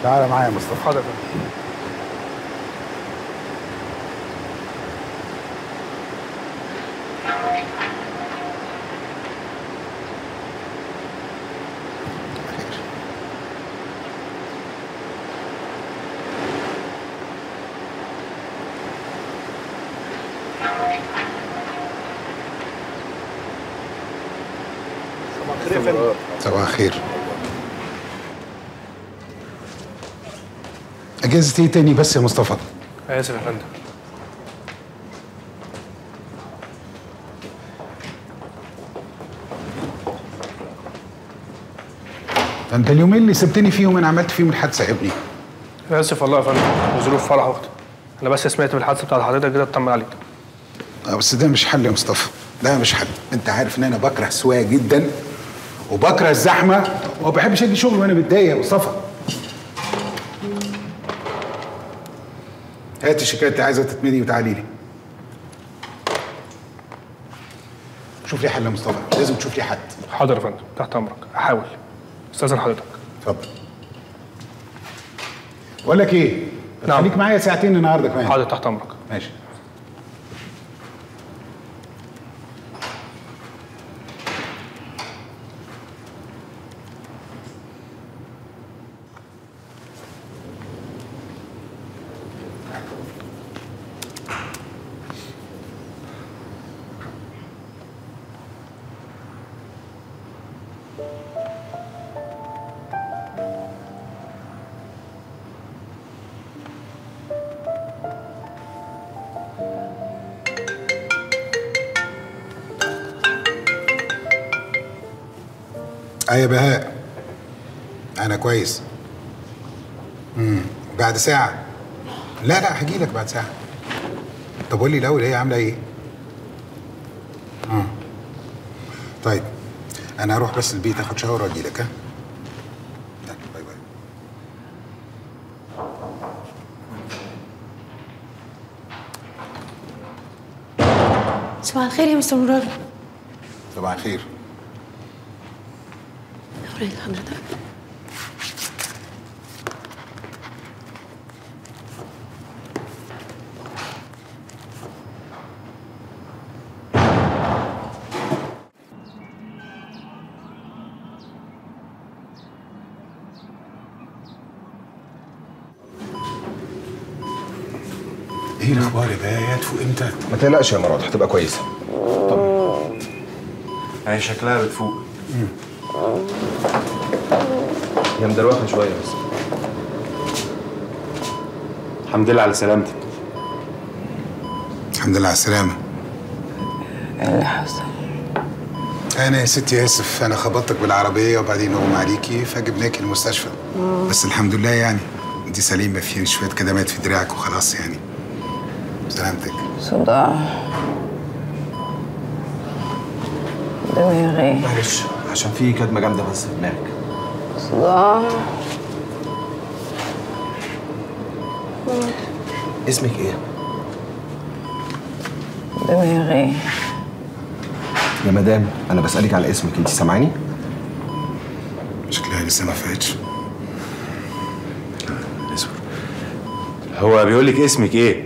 تعالى معايا يا مصطفى حاضر يا فندم صباح الخير يا فندم صباح الخير اجازة ايه تاني بس يا مصطفى اسف يا فندم ده انت اليومين اللي سبتني فيهم انا عملت فيهم الحادثه يا ابني اسف والله يا فندم وظروف فرح اختي انا بس سمعت بالحادثه بتاعت حضرتك كده اطمن عليك اه بس ده مش حل يا مصطفى ده مش حل انت عارف ان انا بكره السواقه جدا وبكره الزحمه وما بحبش اجي شغل وانا متضايق يا مصطفى هات الشيكات اللي عايزه تتمدي وتعالي لي شوف لي حل يا مصطفى لازم تشوف لي حد حاضر يا فندم تحت امرك احاول استاذن حضرتك اتفضل بقول لك ايه نعم. خليك معايا ساعتين النهارده كمان حاضر تحت امرك ماشي اه يا بهاء انا كويس امم بعد ساعه لا لا هجي لك بعد ساعه طب قول لي الاول هي عامله ايه اه طيب انا هروح بس البيت اخد شاور واجي لك ها يلا، باي باي صباح الخير يا مستر مراد صباح الخير أوريك حضرتك ايه الاخبار يا بهاء هتفوق امتى ما تقلقش يا مراد هتبقى كويسه هي شكلها بتفوق هي مدروخه شويه بس الحمد لله على سلامتك الحمد لله على السلامه اللي حصل انا يا ستي اسف انا خبطتك بالعربيه وبعدين اغمى عليكي فجبناكي المستشفى بس الحمد لله يعني انت سليمه في شويه كدمات في دراعك وخلاص يعني سلامتك صداع دماغي معلش عشان في كدمه جامده بس في دماغك صداع اسمك ايه؟ دماغي يا مدام انا بسالك على اسمك انت سامعاني؟ شكلها لسه ما فاتش هو بيقول لك اسمك ايه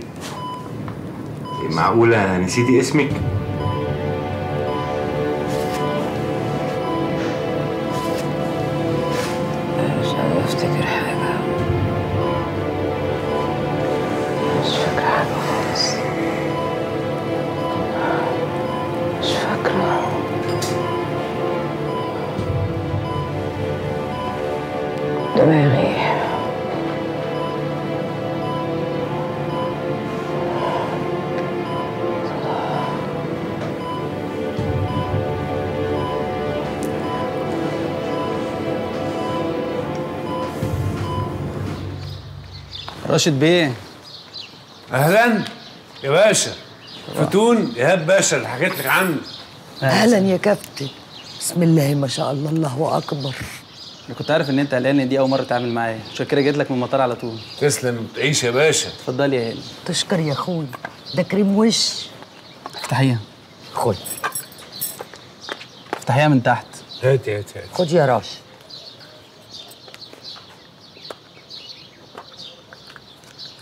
معقولة نسيتي اسمك؟ مش قادرة أفتكر حاجة مش فاكرة حاجة خالص مش فاكرة دماغي راشد بيه اهلا يا باشا فتون ايهاب باشا اللي حكيت لك عنه اهلا يا كابتن بسم الله ما شاء الله الله اكبر انا كنت عارف ان انت قلقان إن دي اول مره تتعامل معايا عشان كده جيت لك من المطار على طول تسلم وتعيش يا باشا اتفضلي يا هاني تشكر يا اخوي ده كريم وش افتحيها خد افتحيها من تحت هات هات هات خد يا راش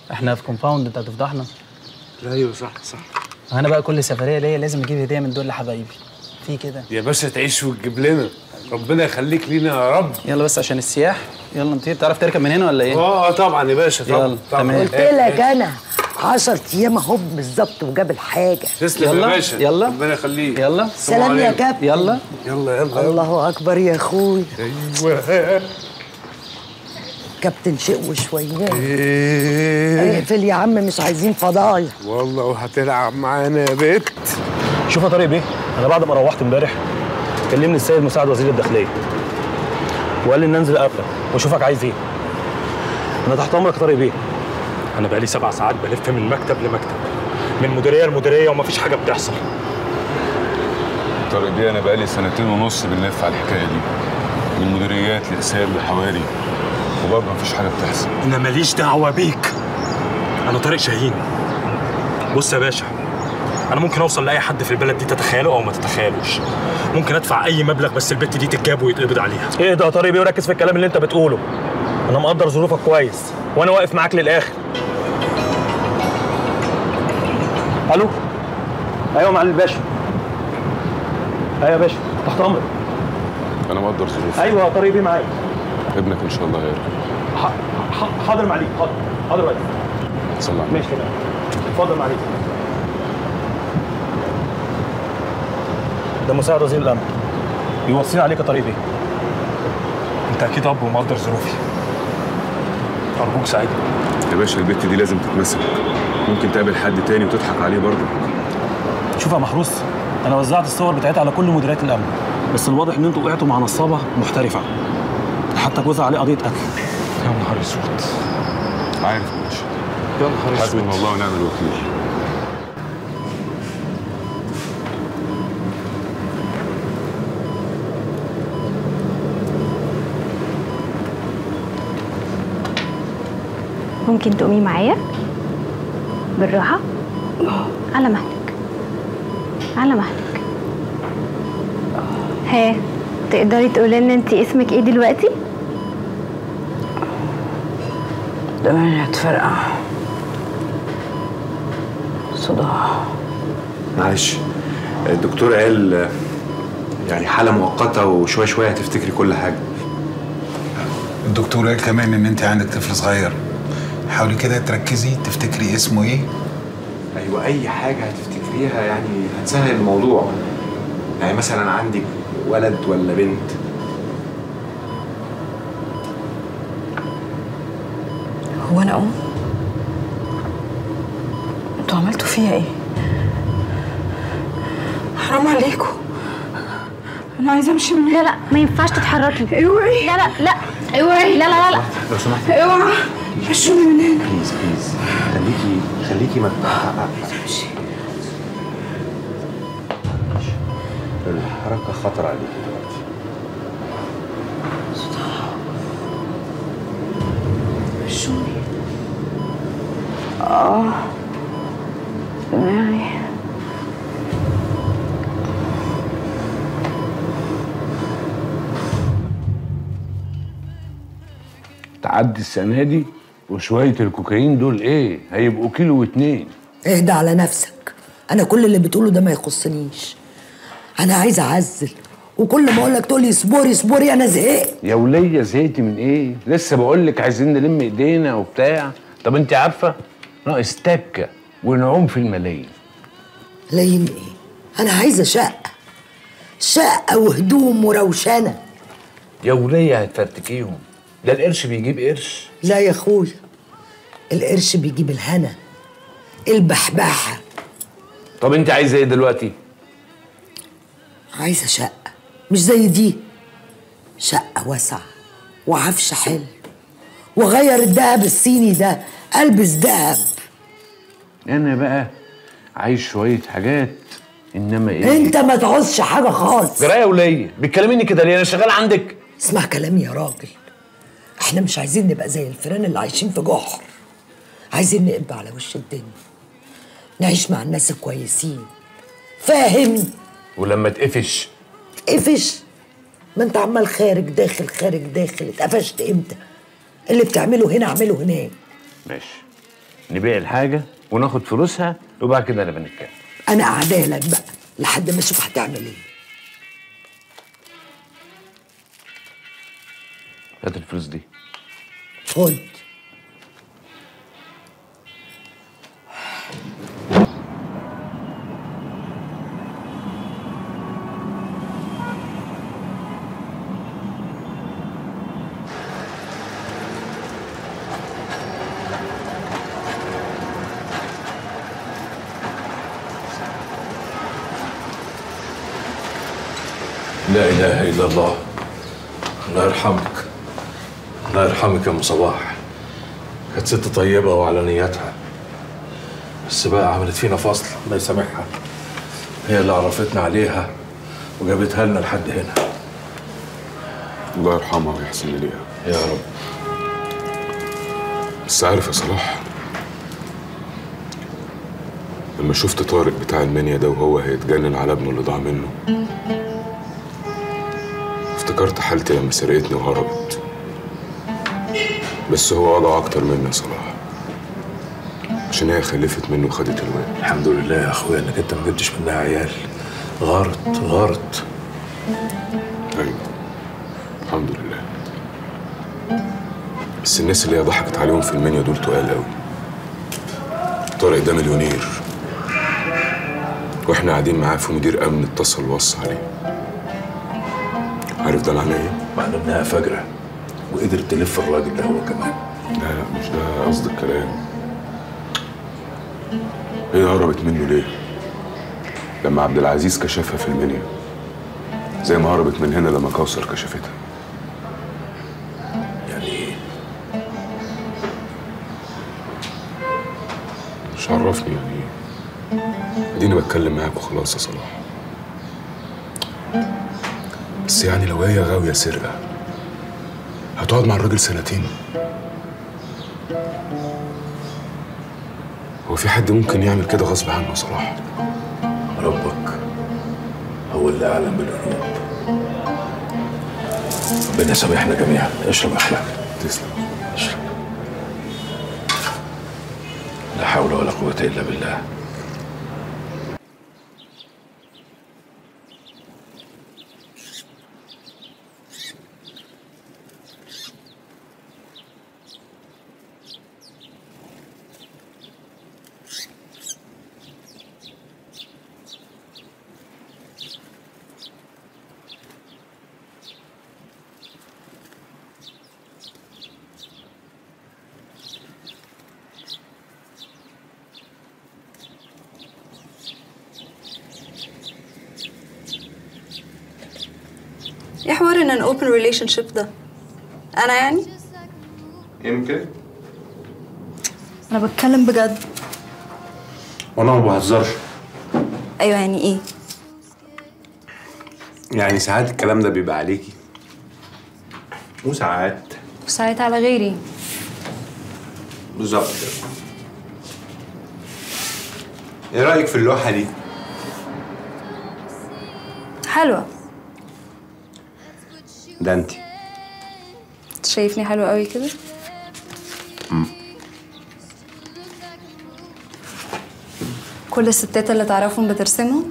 احنا في كومباوند انت هتفضحنا ايوه صح صح انا بقى كل سفريه ليا لازم اجيب هديه من دول لحبايبي في كده يا باشا تعيش وتجيب لنا ربنا يخليك لينا يا رب يلا بس عشان السياح يلا نطير تعرف تركب من هنا ولا ايه اه طبعا يا باشا طبعا يلا، طبعا تمام. قلت لك انا 10 ايام اهو بالظبط وجاب الحاجه تسلم يا يلا، باشا يلا. ربنا يخليك يلا سلام يا كابتن يلا يلا يلا الله اكبر يا اخوي ايوه كابتن شق وشويات إيه. اقفل يا عم مش عايزين فضايح والله وهتلعب معانا يا بت شوف يا طارق بيه انا بعد ما روحت امبارح كلمني السيد مساعد وزير الداخليه وقال لي ان انزل اقابلك واشوفك عايز ايه انا تحت امرك يا طارق بيه انا بقالي سبع ساعات بلف من مكتب لمكتب من مديريه لمديريه ومفيش حاجه بتحصل طارق بيه انا بقالي سنتين ونص بنلف على الحكايه دي من مديريات لاقسام لحواري وبرضه مفيش حاجه بتحصل انا ماليش دعوه بيك انا طارق شاهين بص يا باشا انا ممكن اوصل لاي حد في البلد دي تتخيله او ما تتخيلوش ممكن ادفع اي مبلغ بس البت دي تتجاب ويتقبض عليها ايه ده يا طارق بيه وركز في الكلام اللي انت بتقوله انا مقدر ظروفك كويس وانا واقف معاك للاخر الو ايوه معالي الباشا ايوه يا باشا تحت امرك انا مقدر ظروفك ايوه يا طارق بيه معاك ابنك ان شاء الله غير ح- ح- حاضر معاليك حاضر حاضر معاليك صلى على ماشي تمام اتفضل معاليك ده مساعد وزير الامن يوصيني عليك يا طريق بيه انت اكيد اب ومقدر ظروفي ارجوك ساعدني يا باشا البت دي لازم تتمسك ممكن تقابل حد تاني وتضحك عليه برضه شوف يا محروس انا وزعت الصور بتاعتها على كل مديريات الامن بس الواضح ان انتوا وقعتوا مع نصابه محترفه حتى جوز عليه قضيه قتل يا نهار اسود عارف يا باشا يا نهار حسبنا الله ونعم الوكيل ممكن تقومي معايا بالراحة على مهلك على مهلك ها تقدري تقولي لنا انت اسمك ايه دلوقتي دماغي هتفرقع صداع معلش الدكتور قال آه، يعني حالة مؤقتة وشوية شوية هتفتكري كل حاجة الدكتور قال كمان ان انت عندك طفل صغير حاولي كده تركزي تفتكري اسمه ايه أيوة أي حاجة هتفتكريها يعني هتسهل الموضوع يعني مثلا عندك ولد ولا بنت هو انا اقوم انتوا عملتوا فيا ايه حرام عليكم انا عايزه امشي من لا لا ما ينفعش تتحركي اوعي لا لا لا اوعي لا لا لا لا لو سمحتي اوعى مشوني من هنا بليز بليز خليكي خليكي ما الحركة خطر عليكي دلوقتي مشوني اه دماغي تعدي السنة دي وشوية الكوكايين دول ايه هيبقوا كيلو واتنين اهدى على نفسك انا كل اللي بتقوله ده ما يخصنيش انا عايزه اعزل وكل ما اقول لك تقول لي اصبري اصبري انا زهقت يا ولية زهقتي من ايه لسه بقول لك عايزين نلم ايدينا وبتاع طب انت عارفة ناقص تكة ونعوم في الملايين لين ايه انا عايزه شقه شقه وهدوم وروشنه يا ولية هتفرتكيهم ده القرش بيجيب قرش لا يا اخويا القرش بيجيب الهنا البحبحه طب انت عايزة ايه دلوقتي عايزه شقه مش زي دي شقه واسعه وعفش حلو وغير الدهب الصيني ده البس دهب انا بقى عايز شوية حاجات انما ايه انت ما تعوزش حاجه خالص جرايه يا ولية بتكلميني كده ليه انا شغال عندك اسمع كلامي يا راجل احنا مش عايزين نبقى زي الفيران اللي عايشين في جحر عايزين نقب على وش الدنيا نعيش مع الناس الكويسين فاهم ولما تقفش اتقفش ما انت عمال خارج داخل خارج داخل اتقفشت امتى اللي بتعمله هنا اعمله هناك ماشي نبيع الحاجه وناخد فلوسها وبعد كده نبقى نتكلم انا قاعده لك بقى لحد ما اشوف هتعمل ايه هات الفلوس دي خد لا اله الا الله الله يرحمك الله يرحمك يا ام صباح كانت ست طيبه وعلى نيتها بس بقى عملت فينا فصل الله يسامحها هي اللي عرفتنا عليها وجابتها لنا لحد هنا الله يرحمها ويحسن اليها يا رب بس عارف يا صلاح لما شفت طارق بتاع المنيا ده وهو هيتجنن على ابنه اللي ضاع منه افتكرت حالتي لما سرقتني وهربت بس هو وضعه اكتر مني يا صلاح عشان هي خلفت منه وخدت الواد الحمد لله يا اخويا انك انت ما جبتش منها عيال غارت غارت ايوه الحمد لله بس الناس اللي هي ضحكت عليهم في المنيا دول تقال قوي طارق ده مليونير واحنا قاعدين معاه في مدير امن اتصل وصى عليه عارف ده معناه ايه؟ معناه انها فجره وقدرت تلف الراجل ده هو كمان لا لا مش ده قصد الكلام هي هربت منه ليه؟ لما عبد العزيز كشفها في المنيا زي ما هربت من هنا لما كوثر كشفتها يعني ايه؟ مش عرفني يعني ايه اديني بتكلم معاك وخلاص يا صلاح بس يعني لو هي غاوية سرقة هتقعد مع الراجل سنتين هو في حد ممكن يعمل كده غصب عنه يا صلاح ربك هو اللي اعلم بالقلوب ربنا يسامحنا جميعا اشرب احلى تسلم اشرب لا حول ولا قوة إلا بالله ايه حوار ان ان اوبن ريليشن شيب ده انا يعني يمكن انا بتكلم بجد وانا ما بهزرش ايوه يعني ايه يعني ساعات الكلام ده بيبقى عليكي وساعات وساعات على غيري بالظبط كده ايه رايك في اللوحه دي حلوه ده انت انت شايفني حلوه قوي كده كل الستات اللي تعرفهم بترسمهم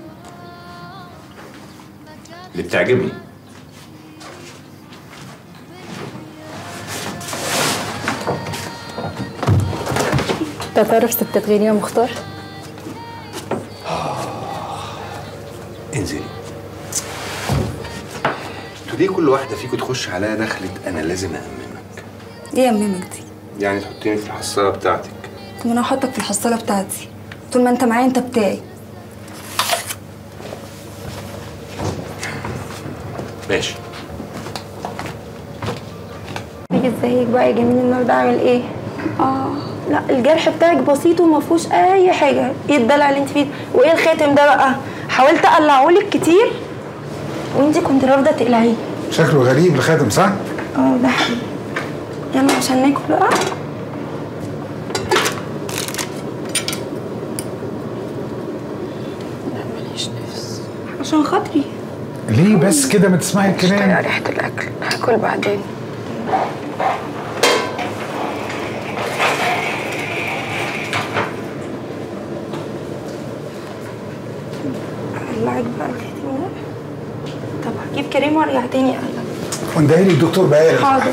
اللي بتعجبني انت تعرف ستات غيري يا مختار انزلي انتوا ليه كل واحده فيكم تخش عليا دخلت انا لازم أأمنك ايه يا ميمك دي يعني تحطيني في الحصاله بتاعتك طب انا هحطك في الحصاله بتاعتي طول ما انت معايا انت بتاعي ماشي ازيك بقى يا جميل النهارده عامل ايه؟ اه لا الجرح بتاعك بسيط وما فيهوش اي حاجه ايه الدلع اللي انت فيه وايه الخاتم ده بقى حاولت اقلعهولك كتير وانت كنت رافضه تقلعيه شكله غريب الخاتم صح؟ اه ده حقيقي يلا عشان ناكل بقى عشان خاطري ليه بس كده ما تسمعي الكلام؟ ريحه الاكل هاكل بعدين اوعدك بقى الخاتم ده طب هجيب كريم وارجع تاني اقلب وندهي لي الدكتور بهاء حاضر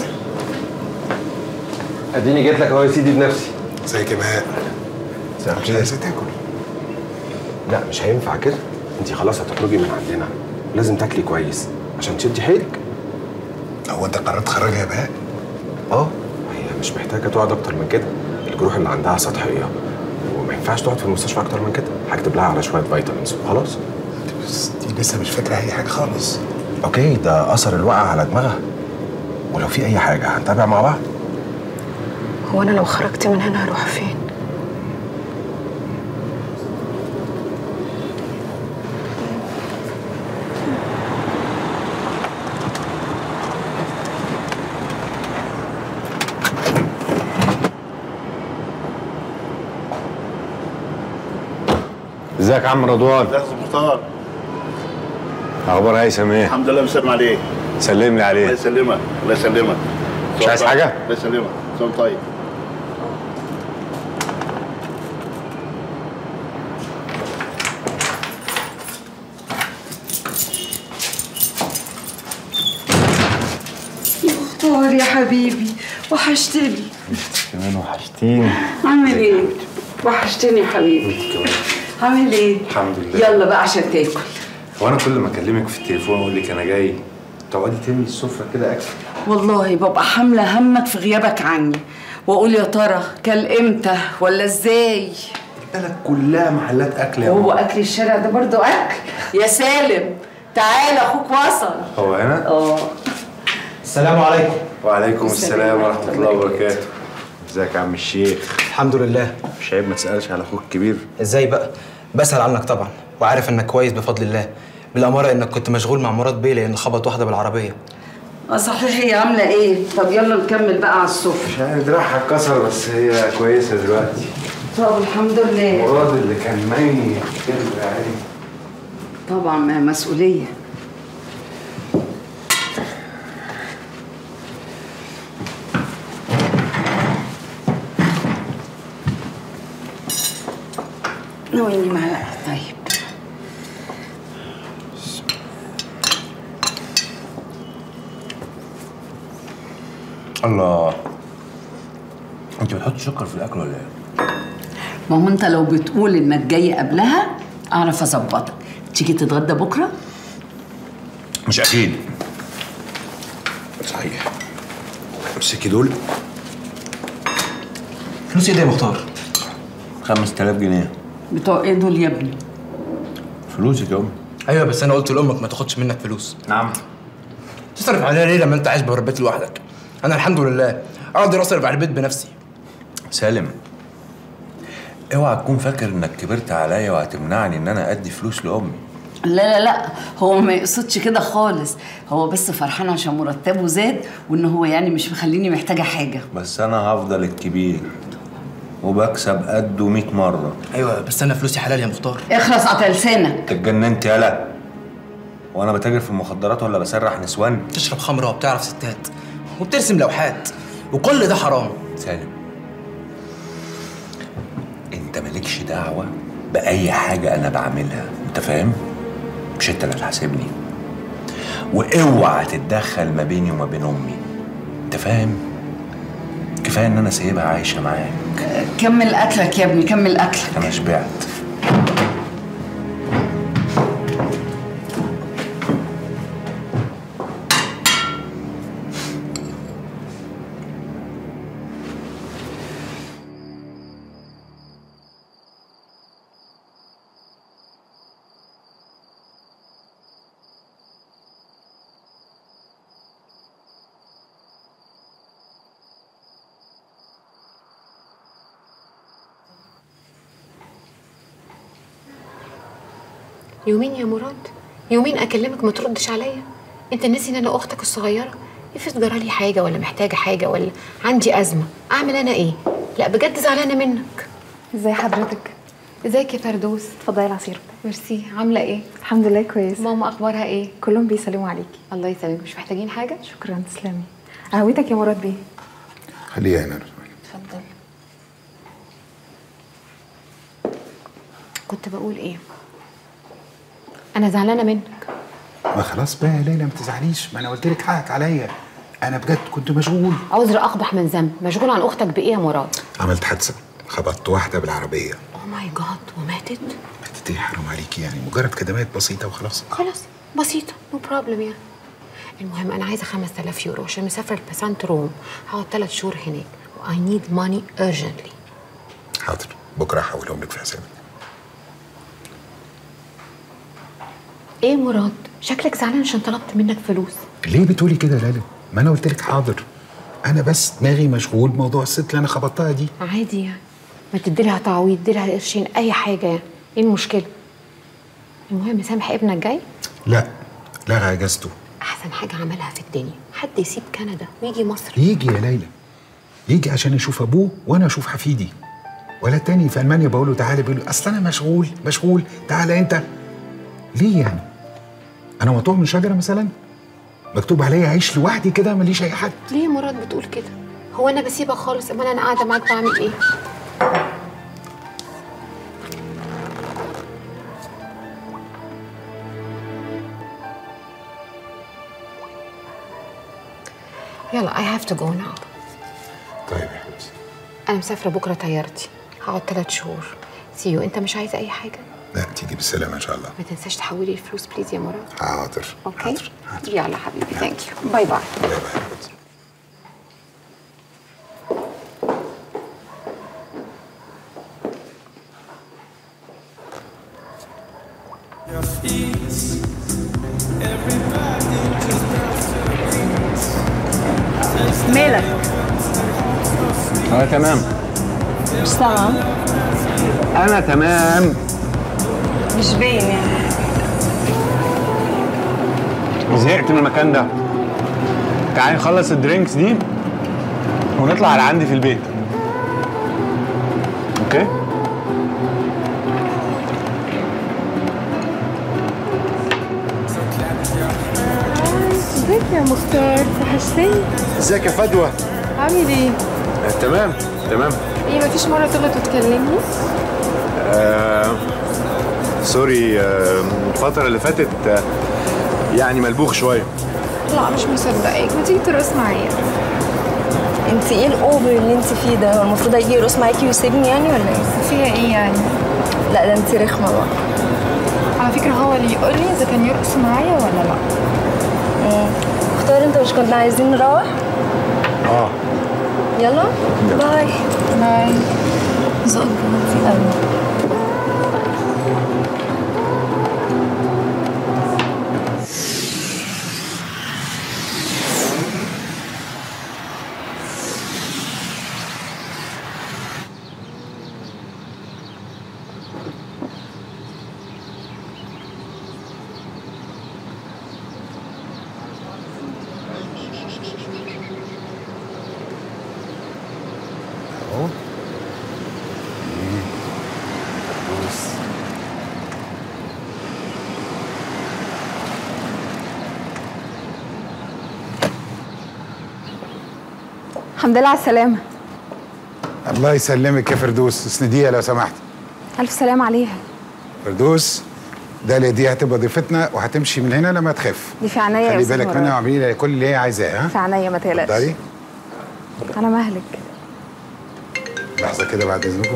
اديني جيت لك اهو يا سيدي بنفسي ازيك يا بهاء مش عايزه تاكل لا مش هينفع كده انت خلاص هتخرجي من عندنا لازم تاكلي كويس عشان تشدي حيلك هو انت قررت تخرجها يا بهاء اه هي مش محتاجه تقعد اكتر من كده الجروح اللي عندها سطحيه وما ينفعش تقعد في المستشفى اكتر من كده هكتب لها على شويه فيتامينز وخلاص بس دي لسه مش فاكره اي حاجه خالص اوكي ده اثر الوقعه على دماغها ولو في اي حاجه هنتابع مع بعض هو انا لو خرجت من هنا هروح فين ازيك يا عم رضوان ازيك يا مختار اخبار هيثم ايه الحمد لله بسلم عليك سلم لي الله عليه يسلمك الله يسلمك مش عايز حاجه الله يسلمك سلام طيب مختار يا حبيبي وحشتني كمان وحشتيني عامل ايه؟ وحشتني يا حبيبي عامل ايه؟ الحمد لله يلا بقى عشان تاكل هو انا كل ما اكلمك في التليفون واقول لك انا جاي تقعدي تملي السفره كده اكل والله ببقى حامله همك في غيابك عني واقول يا ترى كل امتى ولا ازاي البلد كلها محلات اكل يا وهو ماما. اكل الشارع ده برضو اكل يا سالم تعال اخوك وصل هو هنا اه السلام عليكم وعليكم السلام ورحمه الله وبركاته ازيك يا عم الشيخ الحمد لله مش عيب ما تسالش على اخوك الكبير ازاي بقى بسأل عنك طبعا وعارف انك كويس بفضل الله بالاماره انك كنت مشغول مع مراد بيه لان خبط واحده بالعربيه اه صحيح هي عامله ايه طب يلا نكمل بقى على السفره مش عارف دراعها اتكسر بس هي كويسه دلوقتي طب الحمد لله مراد اللي كان ميت كده عادي طبعا ما مسؤوليه ناولني معلقه طيب الله انت بتحط سكر في الاكل ولا ايه؟ ما هو انت لو بتقول انك جاي قبلها اعرف اظبطك تيجي تتغدى بكره مش اكيد صحيح امسكي دول فلوس ايه ده يا مختار 5000 جنيه بتوع ايه دول يا ابني فلوسك يا امي ايوه بس انا قلت لامك ما تاخدش منك فلوس نعم تصرف عليها ليه لما انت عايش بره البيت لوحدك انا الحمد لله اقدر اصرف على البيت بنفسي سالم اوعى تكون فاكر انك كبرت عليا وهتمنعني ان انا ادي فلوس لامي لا لا لا هو ما يقصدش كده خالص هو بس فرحان عشان مرتبه زاد وان هو يعني مش مخليني محتاجه حاجه بس انا هفضل الكبير وبكسب قده 100 مره ايوه بس انا فلوسي حلال يا مختار اخلص على لسانك اتجننت يالا وانا بتاجر في المخدرات ولا بسرح نسوان تشرب خمره وبتعرف ستات وبترسم لوحات وكل ده حرام سالم انت مالكش دعوه باي حاجه انا بعملها انت فاهم مش انت اللي هتحاسبني واوعى تتدخل ما بيني وما بين امي انت فاهم كفايه ان انا سايبها عايشه معاك كمل اكلك يا ابني كمل اكلك انا شبعت يومين يا مراد يومين اكلمك ما تردش عليا انت ناسي ان انا اختك الصغيره افرض جرالي حاجه ولا محتاجه حاجه ولا عندي ازمه اعمل انا ايه لا بجد زعلانه منك ازي حضرتك ازيك يا فردوس اتفضلي العصير ميرسي عامله ايه الحمد لله كويس ماما اخبارها ايه كلهم بيسلموا عليكي الله يسلمك مش محتاجين حاجه شكرا تسلمي قهوتك يا مراد بيه خليها هنا اتفضل كنت بقول ايه انا زعلانه منك ما خلاص بقى يا ليلى ما تزعليش ما انا قلت لك حقك عليا انا بجد كنت مشغول عذر اقبح من ذنب مشغول عن اختك بايه يا مراد عملت حادثه خبطت واحده بالعربيه او ماي جاد وماتت ماتت ايه حرام عليكي يعني مجرد كدمات بسيطه وخلاص خلاص بسيطه نو بروبلم يعني المهم انا عايزه 5000 يورو عشان مسافره لباسانت روم هقعد ثلاث شهور هناك واي نيد ماني urgently حاضر بكره هحولهم لك في حسابك ايه يا مراد شكلك زعلان عشان طلبت منك فلوس ليه بتقولي كده يا ليلى ما انا قلت لك حاضر انا بس دماغي مشغول بموضوع الست اللي انا خبطتها دي عادي يعني ما تدي لها تعويض ادي لها قرشين اي حاجه يعني ايه المشكله المهم سامح ابنك جاي لا لغى اجازته احسن حاجه عملها في الدنيا حد يسيب كندا ويجي مصر يجي يا ليلى يجي عشان يشوف ابوه وانا اشوف حفيدي ولا تاني في المانيا بقول له تعالى بيقول له اصل انا مشغول مشغول تعالى انت ليه يعني انا مقطوع من شجره مثلا مكتوب عليا اعيش لوحدي كده ماليش اي حد ليه يا مراد بتقول كده هو انا بسيبك خالص امال انا قاعده معاك بعمل ايه يلا I have to go now طيب يا حبيبتي انا مسافره بكره طيارتي هقعد ثلاث شهور سيو انت مش عايزه اي حاجه لا تيجي بالسلامه ان شاء الله ما تنساش تحولي الفلوس بليز يا مراد حاضر اوكي يلا حبيبي ثانك يو باي باي باي باي يا حبيبتي مالك انا تمام مش سامعة انا تمام مش باين يعني زهقت من المكان ده تعالي نخلص الدرينكس دي ونطلع على عندي في البيت اوكي ازيك يا مختار وحشتني ازيك يا فدوى عامل ايه؟ آه تمام تمام ايه مفيش مرة طلعت وتكلمني؟ آه سوري آه الفترة اللي فاتت آه يعني ملبوخ شوية لا مش مصدقاك ما تيجي ترقص معايا انت ايه الاوفر اللي انت فيه ده هو المفروض اجي يرقص معاكي ويسيبني يعني ولا ايه فيها ايه يعني؟ لا ده انت رخمه بقى على فكرة هو اللي يقول لي اذا كان يرقص معايا ولا لا مم. اختار انت مش كنا عايزين نروح اه يلا باي باي ذوقك رومانسي قوي اهو بص الحمد لله على السلامة الله يسلمك يا فردوس اسنديها لو سمحت ألف سلام عليها فردوس داليا دي هتبقى ضيفتنا وهتمشي من هنا لما تخف دي في عينيا يا خلي أستاذ بالك مراد. منها واعملي لها كل اللي هي عايزاه ها في عينيا ما تقلقش اتفضلي على مهلك لحظه كده بعد اذنكم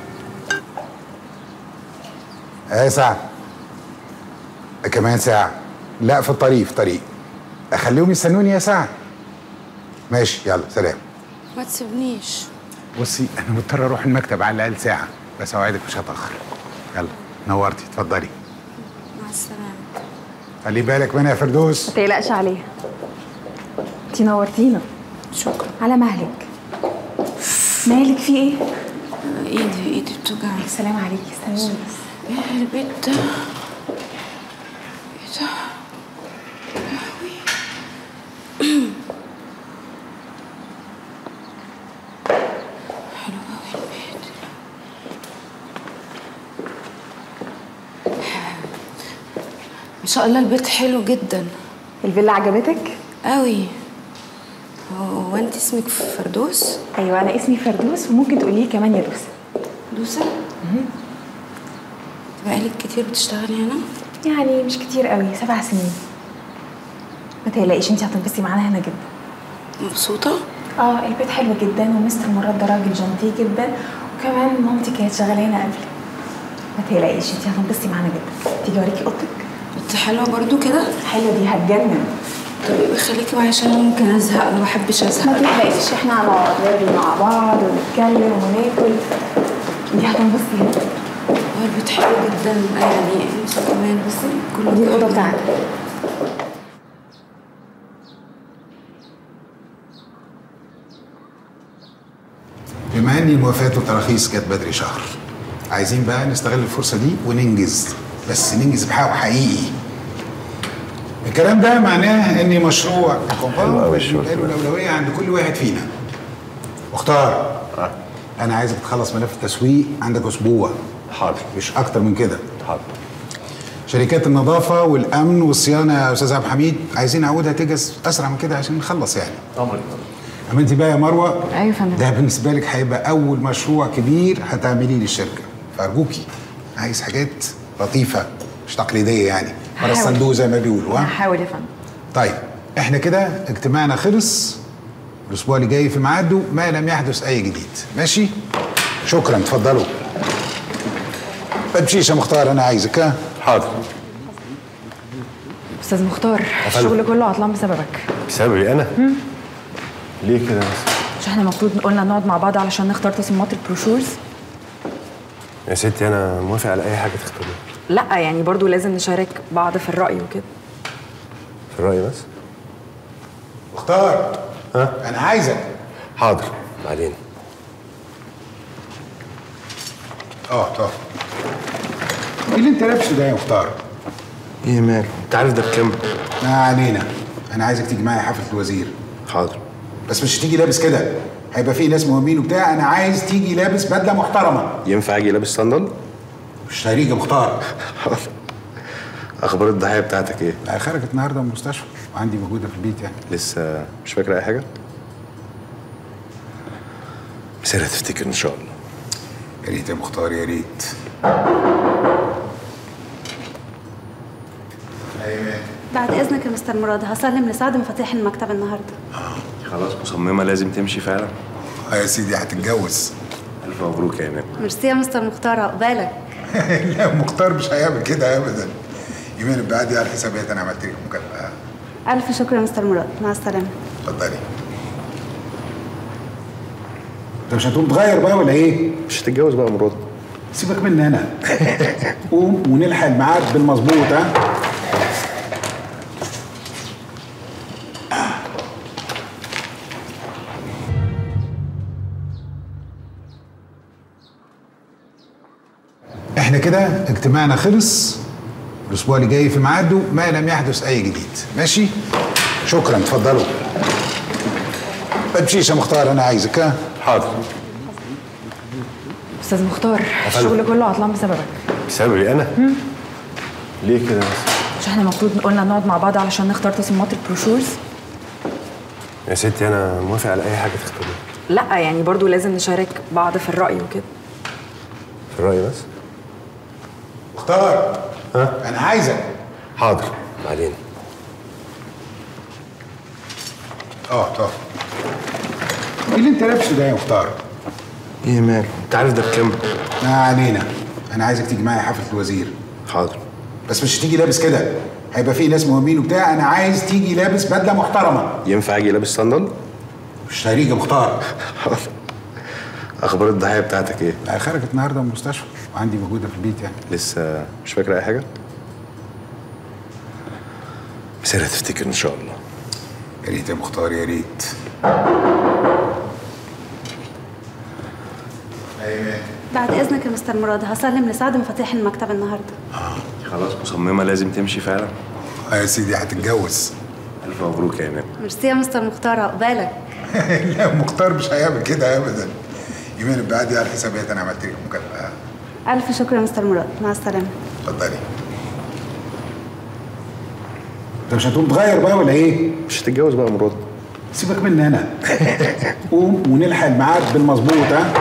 ايه ساعه كمان ساعه لا في الطريق في الطريق اخليهم يستنوني يا ساعه ماشي يلا سلام ما تسيبنيش بصي انا مضطر اروح المكتب على الاقل ساعه بس اوعدك مش هتاخر يلا نورتي اتفضلي مع السلامة خلي بالك منها يا فردوس ما تقلقش عليها انتي نورتينا شكرا على مهلك مالك في ايه؟ ايدي ايدي بتوجعني سلام عليكي استنوني بس ايه البيت ده ايه ده حلو قوي البيت ما شاء الله البيت حلو جدا الفيلا عجبتك؟ قوي هو انت اسمك فردوس ايوه انا اسمي فردوس وممكن تقولي لي كمان يا دوسه دوسة بقالك كتير بتشتغلي هنا يعني مش كتير قوي سبع سنين ما تقلقيش انت هتنبسطي معانا هنا جدا مبسوطة؟ اه البيت حلو جدا ومستر مراد ده راجل جنتي جدا وكمان مامتي كانت شغاله هنا قبلي ما تقلقيش انت هتنبسطي معانا جدا تيجي اوريكي اوضتك انت حلوة برضو كده؟ حلوة دي هتجنن طب يبقى خليكي معايا عشان أنا ممكن ازهق انا ما بحبش ازهق ما تقلقيش احنا هنقعد نرغي مع بعض ونتكلم وناكل دي هتنبسطي جدا هو البيت حلو جدا يعني انت كمان بس كله دي الأوضة بتاعتك بما ان الموافقات والتراخيص جت بدري شهر عايزين بقى نستغل الفرصه دي وننجز بس ننجز بحقه حقيقي الكلام ده معناه ان مشروع الكومباوند يبقى له الاولويه عند كل واحد فينا مختار انا عايزك تخلص ملف التسويق عندك اسبوع حاضر مش اكتر من كده حاضر شركات النظافه والامن والصيانه يا استاذ عبد الحميد عايزين عودها تجهز اسرع من كده عشان نخلص يعني امر اما انت بقى يا مروه ايوه يا فندم ده بالنسبه لك هيبقى اول مشروع كبير هتعمليه للشركه فارجوكي عايز حاجات لطيفه مش تقليديه يعني بره هحاول. الصندوق زي ما بيقولوا ها هحاول يا فندم طيب احنا كده اجتماعنا خلص الاسبوع اللي جاي في ميعاده ما لم يحدث اي جديد ماشي شكرا اتفضلوا ما تمشيش يا مختار انا عايزك ها حاضر استاذ مختار فندم. الشغل كله عطلان بسببك بسببي انا مم. ليه كده بس مش احنا المفروض قلنا نقعد مع بعض علشان نختار تصميمات البروشورز يا ستي انا موافق على اي حاجه تختاريها لا يعني برضو لازم نشارك بعض في الرأي وكده في الراي بس مختار ها انا عايزك حاضر بعدين اه طب ايه اللي انت لابسه ده يا مختار ايه مال انت عارف ده بكام ما علينا انا عايزك تيجي معايا حفله الوزير حاضر بس مش تيجي لابس كده هيبقى في ناس مهمين وبتاع انا عايز تيجي لابس بدله محترمه ينفع اجي لابس صندل مش طريق يا مختار اخبار الضحيه بتاعتك ايه لا خرجت النهارده من المستشفى وعندي موجوده في البيت يعني لسه مش فاكره اي حاجه بس هتفتكر ان شاء الله يا ريت يا مختار يا ريت بعد اذنك يا مستر مراد هسلم لسعد مفاتيح المكتب النهارده خلاص مصممه لازم تمشي فعلا اه يا سيدي هتتجوز الف مبروك يا ايمان ميرسي يا مستر مختار عقبالك لا مختار مش هيعمل كده ابدا يمين بعد على الحسابات انا عملت لك مكافاه الف شكر يا مستر مراد مع السلامه اتفضلي انت مش هتقوم تغير بقى ولا ايه؟ مش هتتجوز بقى مراد سيبك مني انا قوم ونلحق الميعاد بالمظبوط ها احنا كده اجتماعنا خلص الاسبوع اللي جاي في ميعاده ما لم يحدث اي جديد ماشي شكرا اتفضلوا ما تمشيش يا مختار انا عايزك ها حاضر استاذ مختار فندم. الشغل كله عطلان بسببك بسببي انا مم. ليه كده بس مش احنا المفروض قلنا نقعد مع بعض علشان نختار تصميمات البروشورز يا ستي انا موافق على اي حاجه تختاريها لا يعني برضو لازم نشارك بعض في الرأي وكده في الراي بس مختار ها انا عايزك حاضر بعدين اه طب ايه اللي انت لابسه ده يا مختار ايه مال انت عارف ده بكام ما علينا انا عايزك تيجي معايا حفله الوزير حاضر بس مش تيجي لابس كده هيبقى في ناس مهمين وبتاع انا عايز تيجي لابس بدله محترمه ينفع اجي لابس صندل مش طريق يا مختار حاضر اخبار الضحيه بتاعتك ايه لا خرجت النهارده من المستشفى وعندي موجوده في البيت يعني لسه مش فاكره اي حاجه بس هتفتكر ان شاء الله يا ريت يا مختار يا ريت بعد اذنك يا مستر مراد هسلم لسعد مفاتيح المكتب النهارده خلاص مصممه لازم تمشي فعلا اه يا سيدي هتتجوز الف مبروك يا ايمان ميرسي يا مستر مختار عقبالك لا مختار مش هيعمل كده ابدا يمين بعد على الحسابات انا عملت لك مكافاه الف شكر يا مستر مراد مع السلامه اتفضلي انت مش هتقوم تغير بقى ولا ايه؟ مش هتتجوز بقى مراد سيبك مني انا قوم ونلحق الميعاد بالمظبوط ها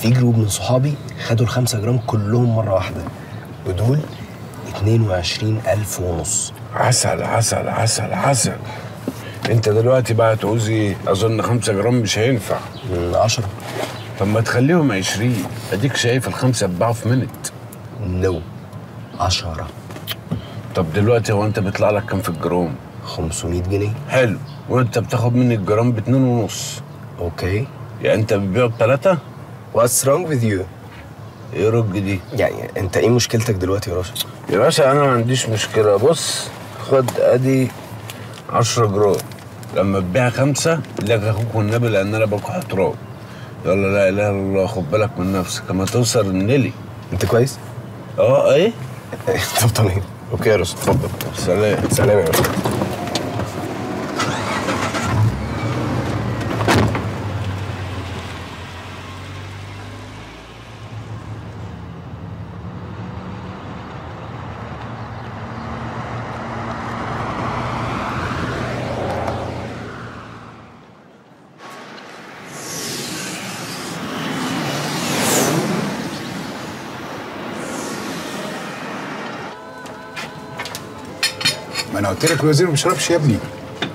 في جروب من صحابي خدوا الخمسة جرام كلهم مرة واحدة ودول 22 ألف ونص عسل عسل عسل عسل انت دلوقتي بقى تعوز ايه؟ اظن خمسة جرام مش هينفع عشرة طب ما تخليهم عشرين اديك شايف الخمسة اتباعوا في منت نو عشرة طب دلوقتي هو انت بيطلع لك كام في الجرام؟ 500 جنيه حلو وانت بتاخد مني الجرام باتنين ونص اوكي يعني انت بتبيعه بتلاتة؟ What's wrong with you؟ ايه رج دي؟ يعني انت ايه مشكلتك دلوقتي يا راشد؟ يا باشا انا ما عنديش مشكلة بص خد ادي 10 جرام لما تبيع خمسة لك اخوك والنبي لان انا بكح تراب يلا لا اله الا الله خد بالك من نفسك اما توصل النيلي انت كويس؟ اه ايه؟ طب تمام اوكي يا راشد اتفضل سلام سلام يا باشا ما انا قلت لك الوزير ما بيشربش يا ابني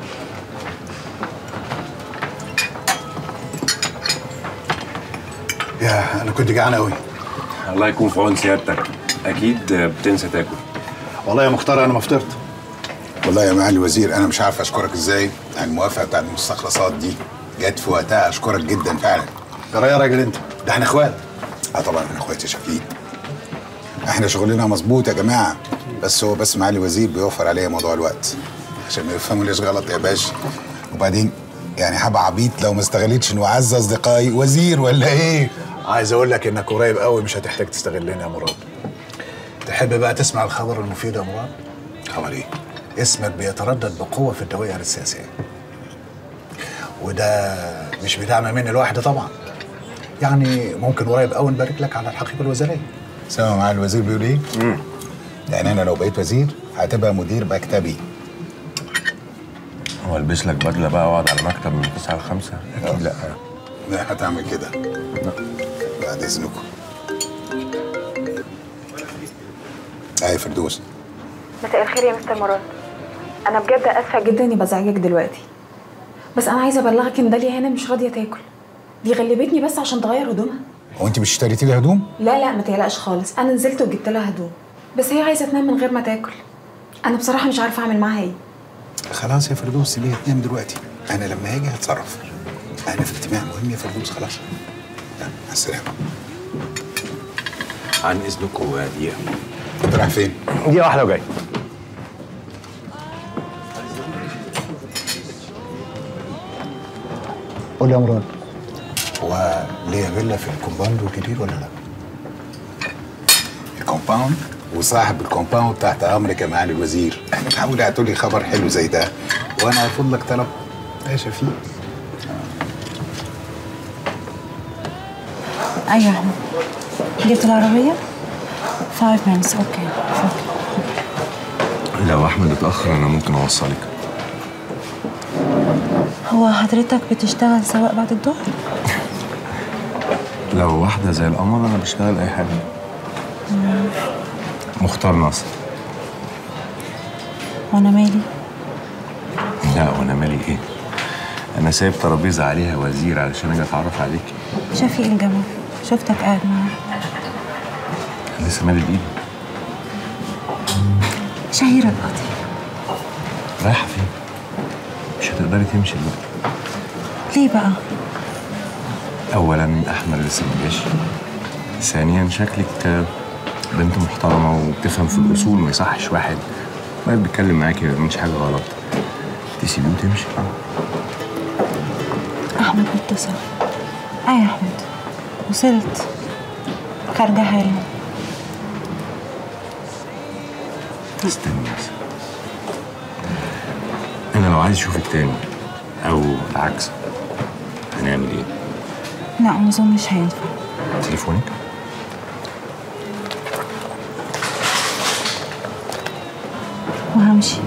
يا انا كنت جعان قوي الله يكون في عون سيادتك اكيد بتنسى تاكل والله يا مختار انا ما فطرت والله يا معالي الوزير انا مش عارف اشكرك ازاي على الموافقه بتاعت المستخلصات دي جت في وقتها اشكرك جدا فعلا ترى يا راجل انت ده احنا اخوات اه طبعا انا اخواتي شفيق احنا شغلنا مظبوط يا جماعه بس هو بس معالي الوزير بيوفر عليا موضوع الوقت عشان ما يفهمونيش غلط يا باشا وبعدين يعني هبقى عبيط لو ما استغلتش انه اعز اصدقائي وزير ولا ايه عايز اقول لك انك قريب قوي مش هتحتاج تستغلني يا مراد تحب بقى تسمع الخبر المفيد يا مراد خبر ايه اسمك بيتردد بقوه في الدوائر السياسيه وده مش بدعم مني لوحدي طبعا يعني ممكن قريب قوي نبارك لك على الحقيبه الوزاريه سامع معالي الوزير بيقول ايه؟ يعني انا لو بقيت وزير هتبقى مدير مكتبي هو البس لك بدله بقى واقعد على مكتب من 9 ل 5 اكيد لا لا هتعمل كده بعد اذنكم اي فردوس مساء الخير يا مستر مراد انا بجد اسفه جدا اني بزعجك دلوقتي بس انا عايزه ابلغك ان داليا هنا مش راضيه تاكل دي غلبتني بس عشان تغير هدومها هو انت مش اشتريتي لي هدوم؟ لا لا ما تقلقش خالص انا نزلت وجبت لها هدوم بس هي عايزه تنام من غير ما تاكل انا بصراحه مش عارفه اعمل معاها ايه خلاص يا فردوس اللي هي تنام دلوقتي انا لما هاجي هتصرف انا في اجتماع مهم يا فردوس خلاص يلا، مع السلامه عن اذنكم دقيقه انت رايح فين؟ دقيقه واحده وجاي قول لي يا مراد هو ليا فيلا في الكومباوند الجديد ولا لا؟ الكومباوند وصاحب الكومباوند تحت امرك يا معالي الوزير حاول اعطوا لي خبر حلو زي ده وانا هرفض لك طلب يا شفيق ايوه يا احمد جبت العربية؟ 5 minutes اوكي لو احمد اتاخر انا ممكن اوصلك هو حضرتك بتشتغل سواق بعد الظهر؟ لو واحده زي القمر انا بشتغل اي حاجه مختار ناصر وانا مالي؟ لا وانا مالي ايه انا سايب ترابيزه عليها وزير علشان اجي اتعرف عليك شفيق الجمال شفتك قاعد معاه لسه مالي بايدي شهيرة القاضي رايحه فين مش هتقدري تمشي دلوقتي ليه بقى؟ اولا احمد لسه ما جاش ثانيا شكلك بنت محترمه وبتفهم في الاصول ما يصحش واحد واحد بيتكلم معاكي ما بيعملش حاجه غلط تسيبيه وتمشي احمد متصل اي يا احمد وصلت خارجة حالا استني بس انا لو عايز اشوفك تاني او العكس هنعمل ايه لا ما اظنش هينفع تليفونك وهمشي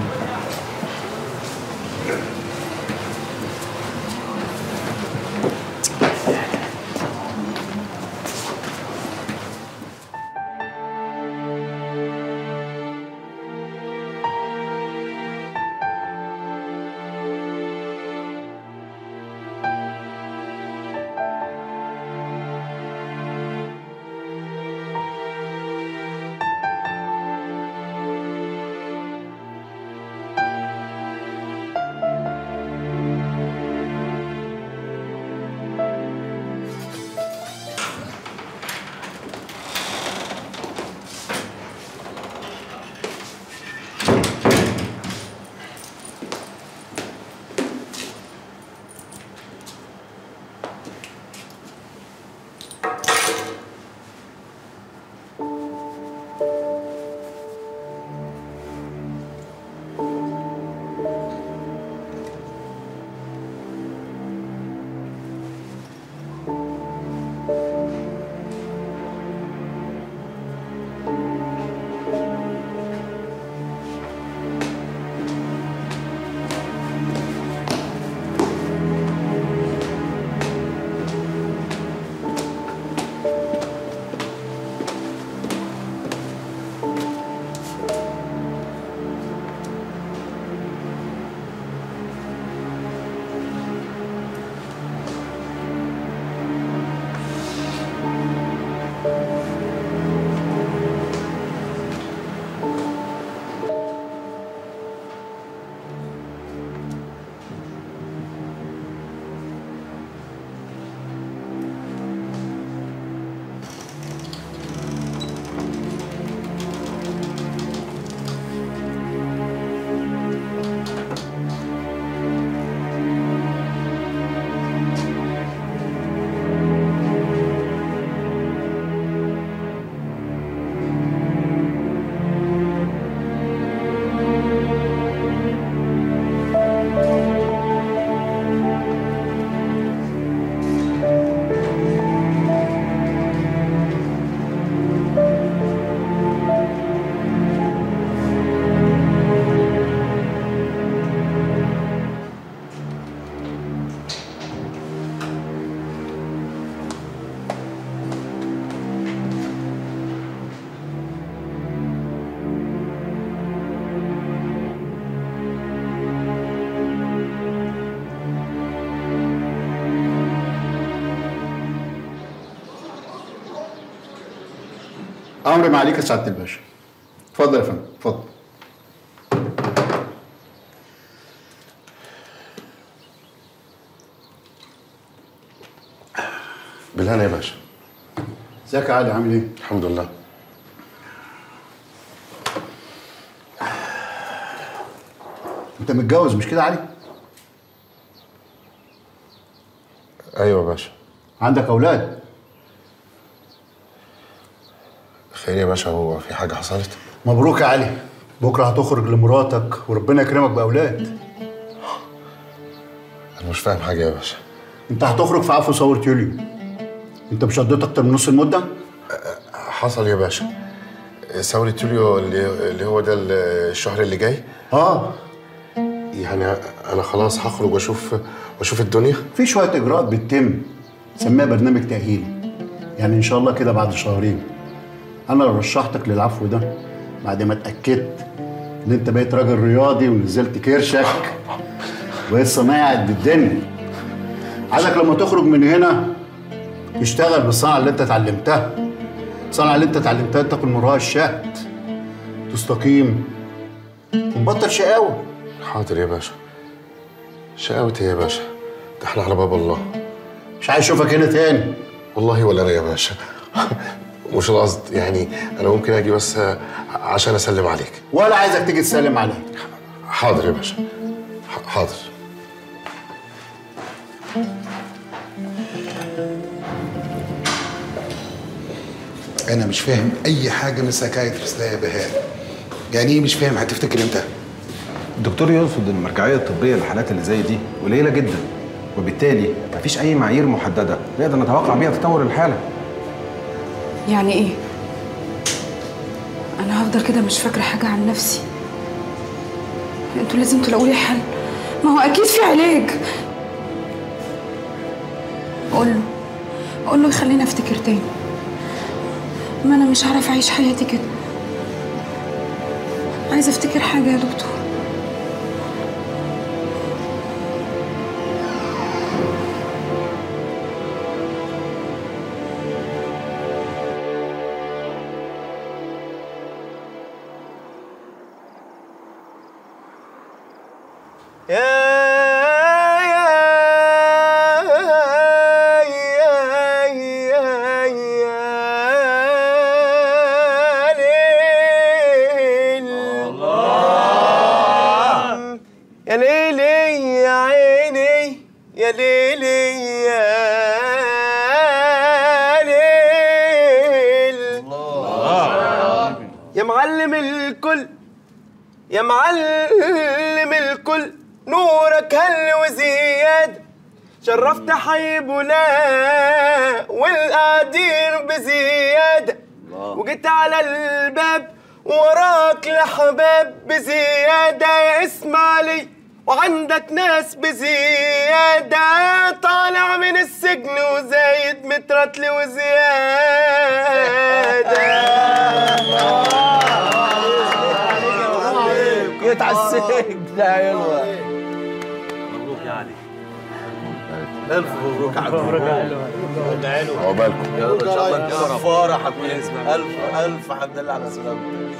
امر ما عليك يا سعاده الباشا اتفضل يا فندم اتفضل بالهنا يا باشا ازيك يا علي عامل ايه؟ الحمد لله انت متجوز مش كده يا علي؟ ايوه يا باشا عندك اولاد؟ خير يا باشا هو في حاجه حصلت مبروك يا علي بكره هتخرج لمراتك وربنا يكرمك باولاد انا مش فاهم حاجه يا باشا انت هتخرج في عفو ثوره يوليو انت مش قضيت اكتر من نص المده؟ حصل يا باشا ثورة يوليو اللي, اللي هو ده الشهر اللي جاي اه يعني انا خلاص هخرج واشوف واشوف الدنيا في شويه اجراءات بتتم سميها برنامج تاهيلي يعني ان شاء الله كده بعد شهرين انا رشحتك للعفو ده بعد ما اتاكدت ان انت بقيت راجل رياضي ونزلت كرشك وبقيت صنايع قد الدنيا عايزك لما تخرج من هنا تشتغل بالصنعه اللي انت اتعلمتها الصنعه اللي انت اتعلمتها تاكل من وراها الشهد تستقيم وتبطل شقاوه حاضر يا باشا شقاوة إيه يا باشا ده احنا على باب الله مش عايز اشوفك هنا تاني والله ولا انا يا باشا مش القصد يعني انا ممكن اجي بس عشان اسلم عليك ولا عايزك تيجي تسلم عليا حاضر يا باشا ح- حاضر انا مش فاهم اي حاجه من السايكايترست ده يا بهاء يعني ايه مش فاهم هتفتكر امتى الدكتور يقصد ان المرجعيه الطبيه للحالات اللي زي دي قليله جدا وبالتالي مفيش اي معايير محدده نقدر نتوقع بيها تطور الحاله يعني ايه انا هفضل كده مش فاكره حاجه عن نفسي انتوا لازم تلاقوا لي حل ما هو اكيد في علاج قول له قول له يخليني افتكر تاني ما انا مش هعرف اعيش حياتي كده عايزه افتكر حاجه يا دكتور يا ليلي يا عيني يا ليلي يا ليل يا معلم الكل يا معلم الكل نورك هل وزياد شرفت حي بولا والقادير بزيادة وجيت على الباب وراك لحباب بزيادة يا اسماعيلي وعندك ناس بزيادة طالع من السجن وزايد مترتلي وزيادة جيت على السجن يا حلوة مبروك يا علي ألف مبروك يا عبد مبروك يا حلوة حلوة. عقبالكم يلا إن شاء الله يا نكرم. فرح حبيبي بإذن ألف ألف حمد لله على سلامتك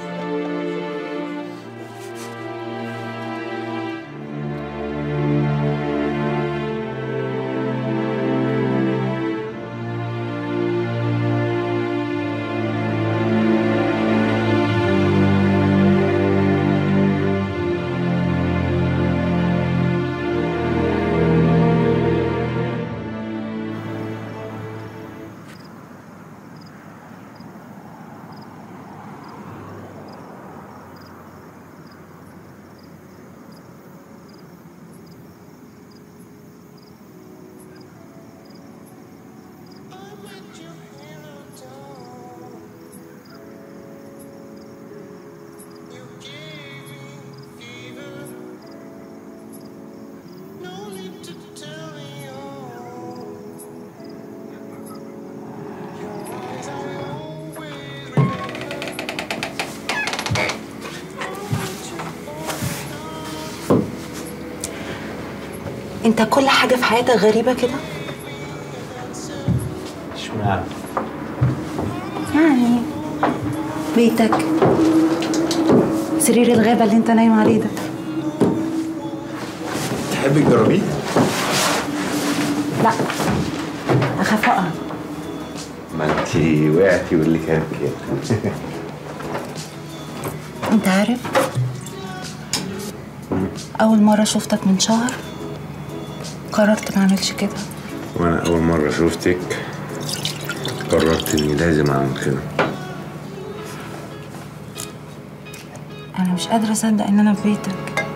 انت كل حاجه في حياتك غريبه كده اشمعنى يعني بيتك سرير الغابة اللي انت نايم عليه ده تحبي تجربيه؟ لا اخاف اقع ما انت وقعتي واللي كان كده انت عارف اول مرة شفتك من شهر قررت ما اعملش كده وانا اول مره شفتك قررت اني لازم اعمل كده انا مش قادرة اصدق ان انا في بيتك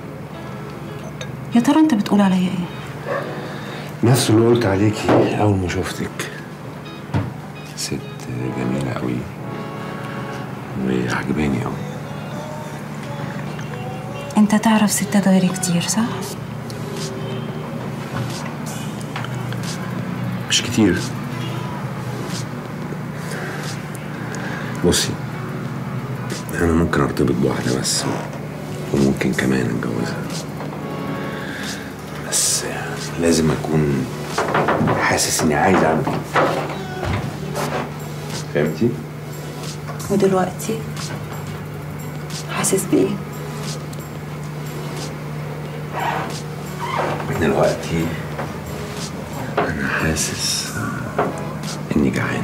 يا ترى انت بتقول عليا ايه نفس اللي قلت عليكي اول ما شفتك ست جميله قوي وعجباني قوي انت تعرف ستات غيري كتير صح مش كتير بصي انا ممكن ارتبط بواحده بس وممكن كمان اتجوزها بس لازم اكون حاسس اني عايز اعمل كده فهمتي ودلوقتي حاسس بايه دلوقتي انا حاسس اني جعان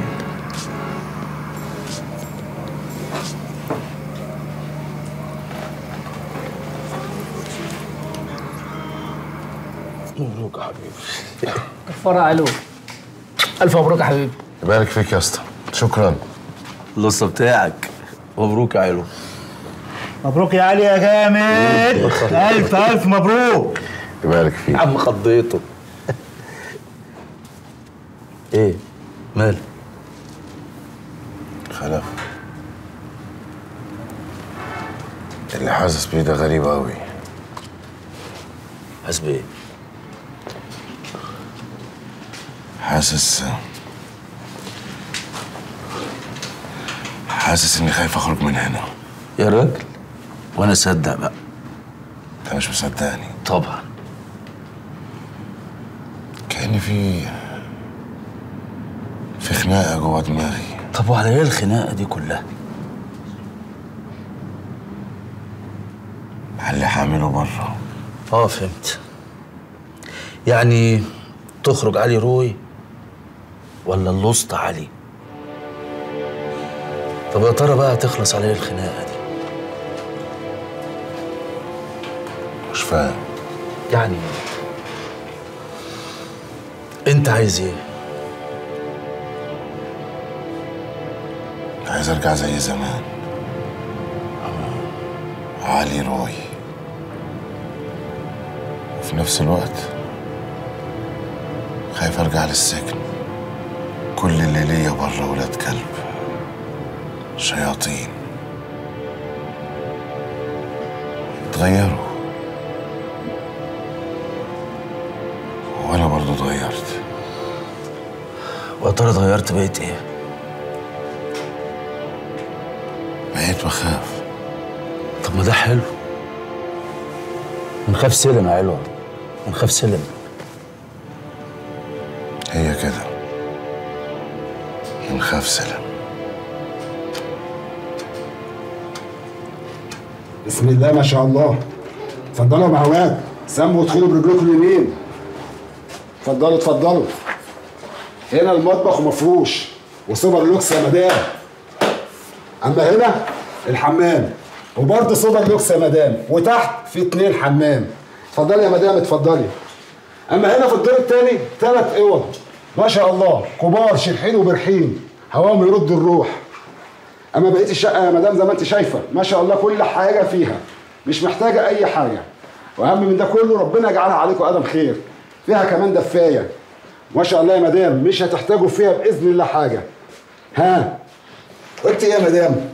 مبروك يا حبيبي كفاره علو الف مبروك يا حبيبي يبارك فيك يا اسطى شكرا اللصه بتاعك مبروك يا علو مبروك يا علي يا جامد الف الف مبروك يبارك فيك يا عم خضيته ايه مال خلف اللي حاسس بيه ده غريب قوي حاسس بايه حاسس حاسس اني خايف اخرج من هنا يا راجل وانا اصدق بقى انت مش مصدقني طبعا كأن في في خناقة جوه دماغي طب وعلى ايه الخناقه دي كلها على اللي هعمله بره اه فهمت يعني تخرج علي روي ولا اللوسط علي طب يا ترى بقى هتخلص على ايه الخناقه دي مش فاهم يعني انت عايز ايه عايز ارجع زي زمان علي روي وفي نفس الوقت خايف ارجع للسجن كل اللي ليا بره ولاد كلب شياطين اتغيروا وانا برضو اتغيرت ويا ترى اتغيرت بقيت ايه بقيت بخاف طب ما ده حلو نخاف سلم يا علوة نخاف سلم هي كده نخاف سلام بسم الله ما شاء الله اتفضلوا يا معواد سموا وادخلوا برجلكم اليمين اتفضلوا اتفضلوا هنا المطبخ مفروش وسوبر لوكس يا مدام اما هنا الحمام وبرضه سوبر لوكس يا مدام وتحت في اتنين حمام اتفضلي يا مدام اتفضلي اما هنا في الدور التاني ثلاث اوض ما شاء الله كبار شرحين وبرحين هواهم يرد الروح اما بقيه الشقه يا مدام زي ما انت شايفه ما شاء الله كل حاجه فيها مش محتاجه اي حاجه واهم من ده كله ربنا يجعلها عليكم ادم خير فيها كمان دفايه ما شاء الله يا مدام مش هتحتاجوا فيها باذن الله حاجه ها قلت ايه يا مدام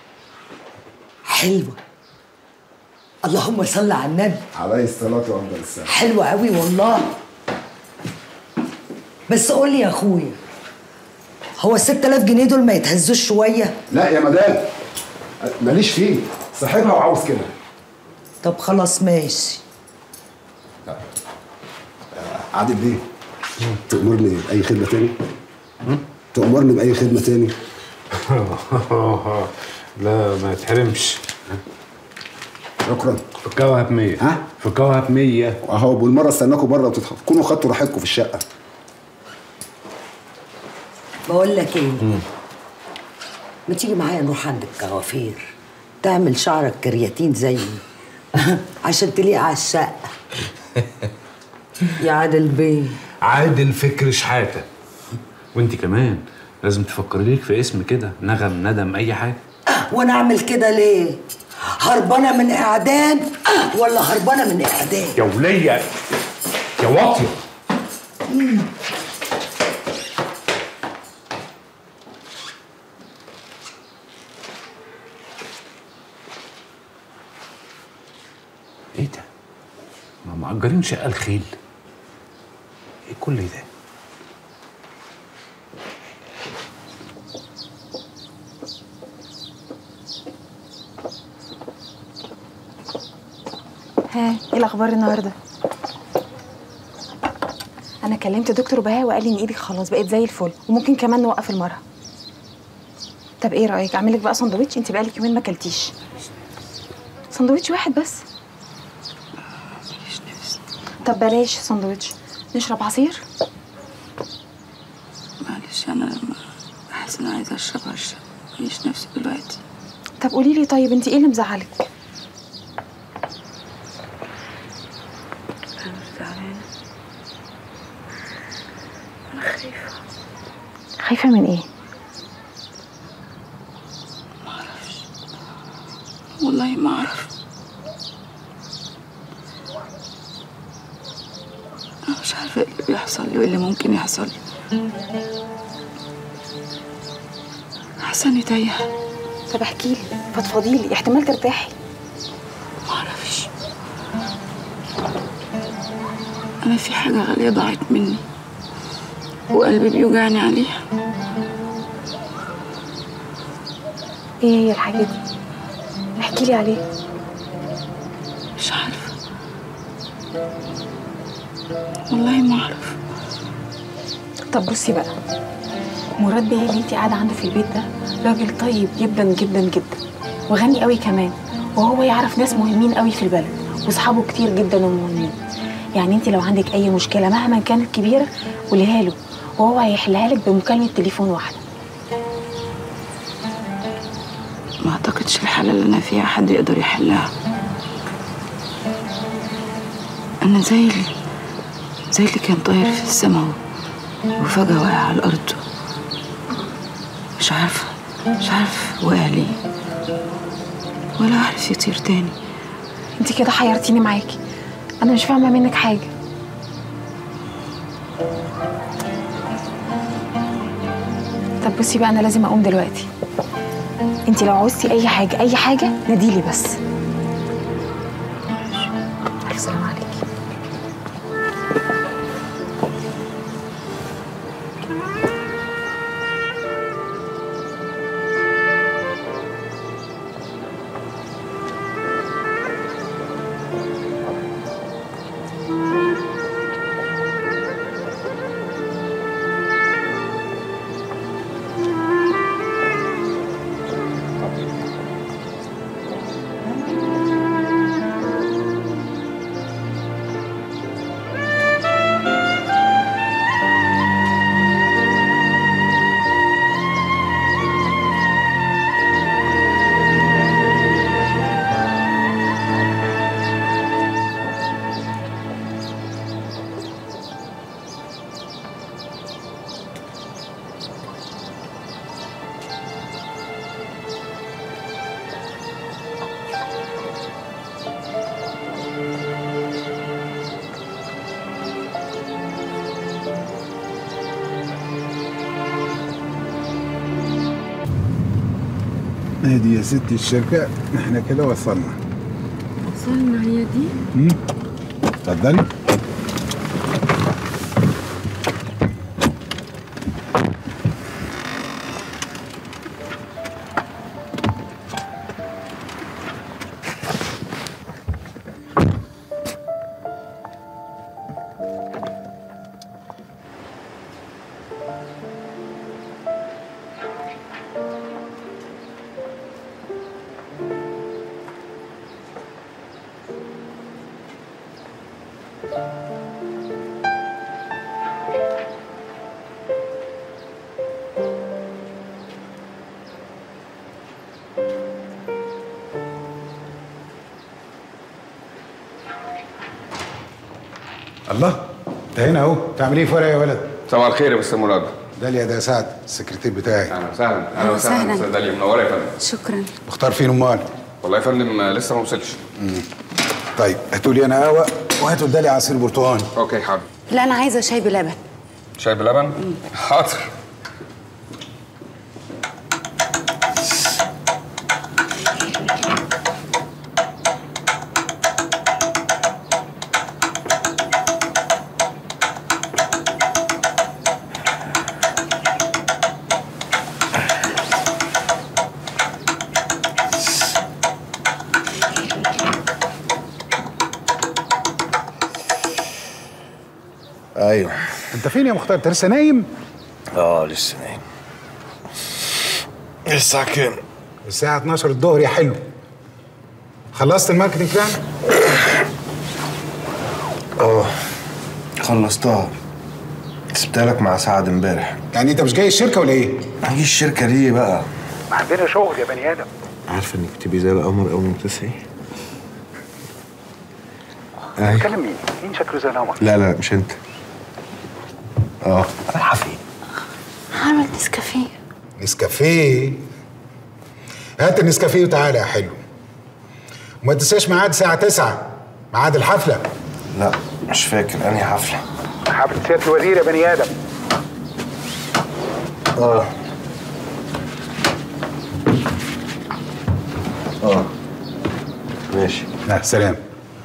حلوة اللهم صل على النبي عليه الصلاه وافضل السلام حلوة قوي والله بس قول لي يا اخويا هو ال 6000 جنيه دول ما يتهزوش شوية؟ لا يا مدام ماليش فيه صاحبها وعاوز كده طب خلاص ماشي عادل بيه تأمرني بأي خدمة تاني؟ تأمرني بأي خدمة تاني؟ لا ما تحرمش شكرا فكاوها ب 100 ها فكاوها ب 100 اهو بالمره استناكم بره وتكونوا خدتوا راحتكم في الشقه بقول لك ايه ما تيجي معايا نروح عند الكوافير تعمل شعرك كرياتين زيي عشان تليق على الشقه يا عادل بيه عادل فكر شحاته وانت كمان لازم تفكري ليك في اسم كده نغم ندم اي حاجه وانا اعمل كده ليه هربانه من اعدام ولا هربانه من اعدام يا وليه يا واطيه مم. ايه ده؟ ما مأجرين شقه الخيل ايه كل ده؟ ها ايه الاخبار النهارده انا كلمت دكتور بهاء وقال لي ان ايدك خلاص بقت زي الفل وممكن كمان نوقف المرهم طب ايه رايك اعمل لك بقى سندوتش انت بقالك يومين ما اكلتيش سندوتش واحد بس طب بلاش سندوتش نشرب عصير معلش انا لما احس ان أنا عايزه اشرب هشرب ماليش نفسي دلوقتي طب قولي لي طيب انت ايه اللي مزعلك انا زعلانه انا خايفه خايفه من ايه والله ما اعرف انا مش عارفه ايه اللي بيحصل لي وايه اللي ممكن يحصل لي حاسه اني تايهه طب احكي لي فضفضي لي احتمال ترتاحي معرفش انا في حاجه غاليه ضاعت مني وقلبي بيوجعني عليها ايه هي الحاجه دي احكي لي عليها مش عارفه والله ما اعرف طب بصي بقى مراد بيه اللي انت قاعده عنده في البيت ده راجل طيب جدا جدا جدا وغني قوي كمان وهو يعرف ناس مهمين قوي في البلد واصحابه كتير جدا ومهمين يعني انت لو عندك اي مشكله مهما كانت كبيره قوليها له وهو هيحلها لك بمكالمه تليفون واحده ما اعتقدش الحالة اللي انا فيها حد يقدر يحلها انا زي ال... زي اللي كان طاير في السماء وفجأة وقع على الارض مش عارفة مش عارف وقع ليه ولا عارف يطير تاني انت كده حيرتيني معاكي انا مش فاهمه منك حاجه طب بصي بقى انا لازم اقوم دلوقتي انت لو عوزتي اي حاجه اي حاجه ناديلي بس الف سلامه عليكي ادي يا ستي الشركة احنا كده وصلنا وصلنا هي دي مم. اتفضلي الله انت هنا اهو تعمل ايه في ورقه يا ولد صباح الخير يا مستر مراد داليا ده سعد السكرتير بتاعي اهلا وسهلا اهلا أهلا وسهلا وسهلا. استاذ داليا منوره يا فندم شكرا مختار فين امال والله يا فندم آه، لسه ما وصلش طيب هاتوا لي انا قهوه وهاتوا لداليا عصير برتقال اوكي حاضر لا انا عايزه شاي بلبن شاي بلبن حاضر ايوه انت فين يا مختار انت لسه نايم اه لسه نايم الساعة كام؟ الساعه 12 الظهر يا حلو خلصت الماركتنج بلان اه خلصتها سبتها لك مع سعد امبارح يعني انت مش جاي الشركه ولا ايه هاجي الشركة ليه بقى؟ عندنا شغل يا بني ادم عارفة انك تبقي زي القمر اول ما بتصحي؟ أيوة. بتكلم مين مين شكله زي القمر لا لا مش انت اه رايحه فين هعمل نسكافيه نسكافيه هات النسكافيه وتعالى يا حلو وما تنساش ميعاد الساعه 9 ميعاد الحفله لا مش فاكر انهي حفلة حفله سياده الوزير يا بني ادم اه اه ماشي لا سلام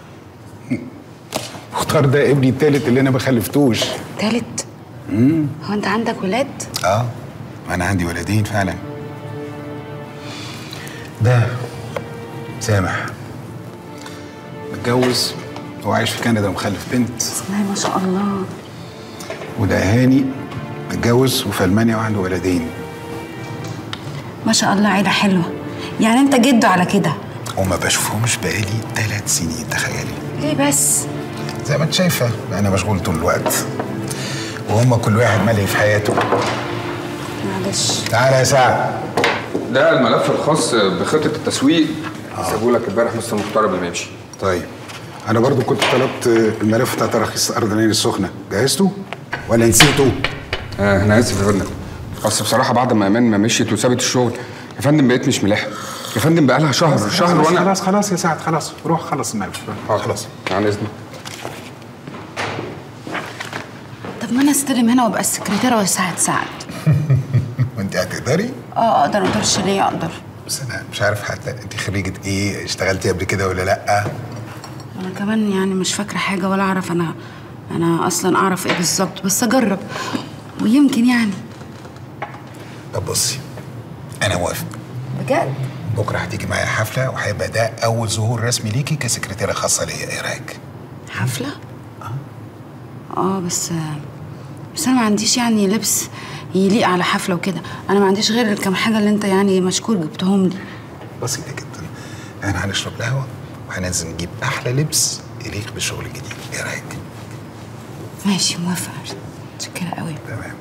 مختار ده ابني التالت اللي انا ما خلفتوش تالت امم هو انت عندك ولاد اه انا عندي ولدين فعلا ده سامح متجوز وعايش في كندا ومخلف بنت بسم الله ما شاء الله وده هاني متجوز وفي المانيا وعنده ولدين ما شاء الله عيله حلوه يعني انت جده على كده وما بشوفهمش بقالي ثلاث سنين تخيلي ليه بس زي ما انت شايفه انا مشغول طول الوقت وهم كل واحد ملهي في حياته معلش تعالى يا سعد ده الملف الخاص بخطه التسويق سابه لك امبارح مستر مختار قبل ما يمشي طيب انا برضو كنت طلبت الملف بتاع تراخيص ارض العين السخنه جهزته ولا نسيته آه انا اسف يا فندم بس بصراحه بعد ما امان ما مشيت وسابت الشغل يا فندم بقيت مش ملاحق يا فندم بقى لها شهر خلاص، شهر خلاص وانا خلاص خلاص يا سعد خلاص روح خلص الملف خلاص عن اذنك طب ما انا استلم هنا وابقى السكرتيره واساعد سعد وانت هتقدري اه اقدر ما اقدرش ليه اقدر بس انا مش عارف حتى انت خريجه ايه اشتغلتي قبل كده ولا لا انا كمان يعني مش فاكره حاجه ولا اعرف انا انا اصلا اعرف ايه بالظبط بس اجرب ويمكن يعني طب بصي انا موافق بجد بكره هتيجي معايا حفله وهيبقى ده اول ظهور رسمي ليكي كسكرتيره خاصه ليا ايه رايك حفله اه بس بس انا ما عنديش يعني لبس يليق على حفله وكده انا ما عنديش غير الكام حاجه اللي انت يعني مشكور جبتهم لي بسيطه جدا احنا هنشرب قهوه وهننزل نجيب احلى لبس يليق بالشغل الجديد ايه رايك ماشي موافقه متشكره قوي تمام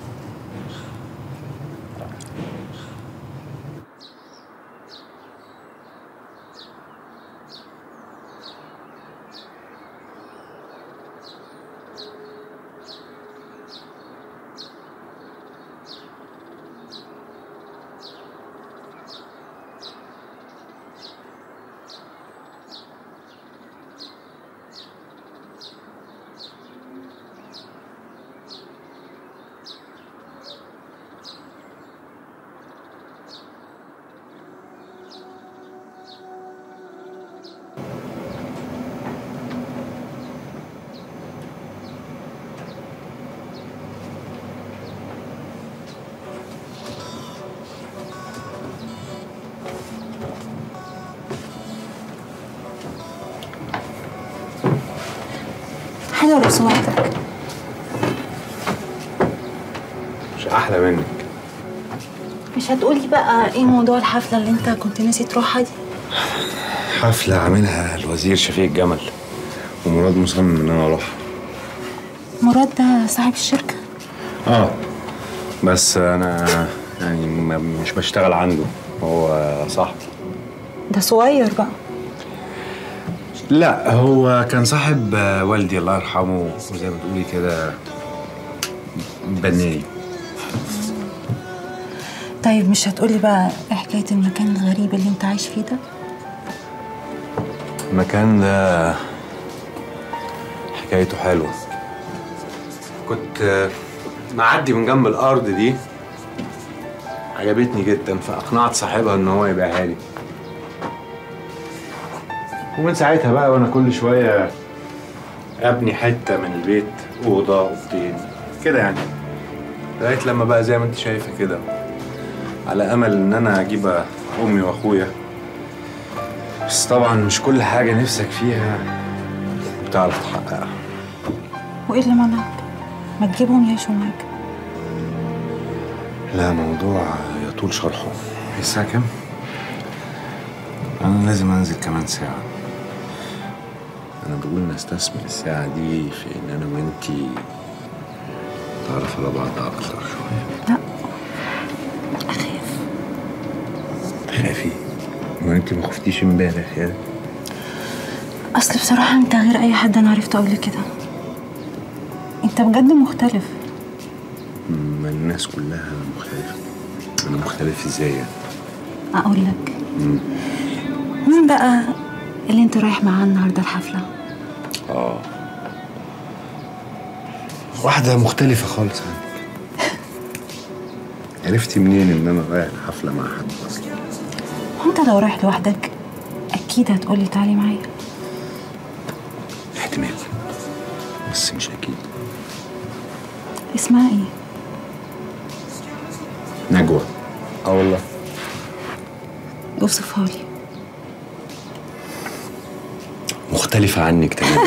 حاجه لو سمحتك مش احلى منك مش هتقولي بقى ايه موضوع الحفله اللي انت كنت ناسي تروحها دي حفله عاملها الوزير شفيق جمل ومراد مصمم ان انا اروح مراد ده صاحب الشركه اه بس انا يعني ما- مش بشتغل عنده هو صاحبي ده صغير بقى لا هو كان صاحب آه، والدي الله يرحمه وزي ما تقولي كده بناي طيب مش هتقولي بقى ايه حكايه المكان الغريب اللي انت عايش فيه ده المكان ده حكايته حلوة كنت آه، معدي من جنب الأرض دي عجبتني جدا فأقنعت صاحبها إن هو يبيعها لي ومن ساعتها بقى وأنا كل شوية أبني حتة من البيت أوضة أوضتين كده يعني لغاية لما بقى زي ما أنت شايفة كده على أمل إن أنا أجيب أمي وأخويا بس طبعا مش كل حاجة نفسك فيها بتعرف تحققها وايه اللي منعك ما تجيبهم يعيشوا معاك لا موضوع يطول شرحه الساعة كام؟ أنا لازم أنزل كمان ساعة أنا بقول نستثمر الساعة دي في إن أنا وإنتي نتعرف على بعض أكتر شوية لا أخاف تخافي؟ ما أنتي ما خفتيش امبارح يا اصل بصراحه انت غير اي حد انا عرفته قبل كده انت بجد مختلف ما الناس كلها مختلفة أنا مختلف إزاي يعني؟ اقول لك مم. مين بقى اللي انت رايح معاه النهارده الحفله آه واحدة مختلفة خالص عنك عرفتي منين إن أنا رايح الحفلة مع حد أصلا؟ هو انت لو رايح لوحدك اكيد هتقولي تعالي معايا احتمال بس مش أكيد اسمها ايه نجوى اه والله اوصفها لي مختلفة عنك تماما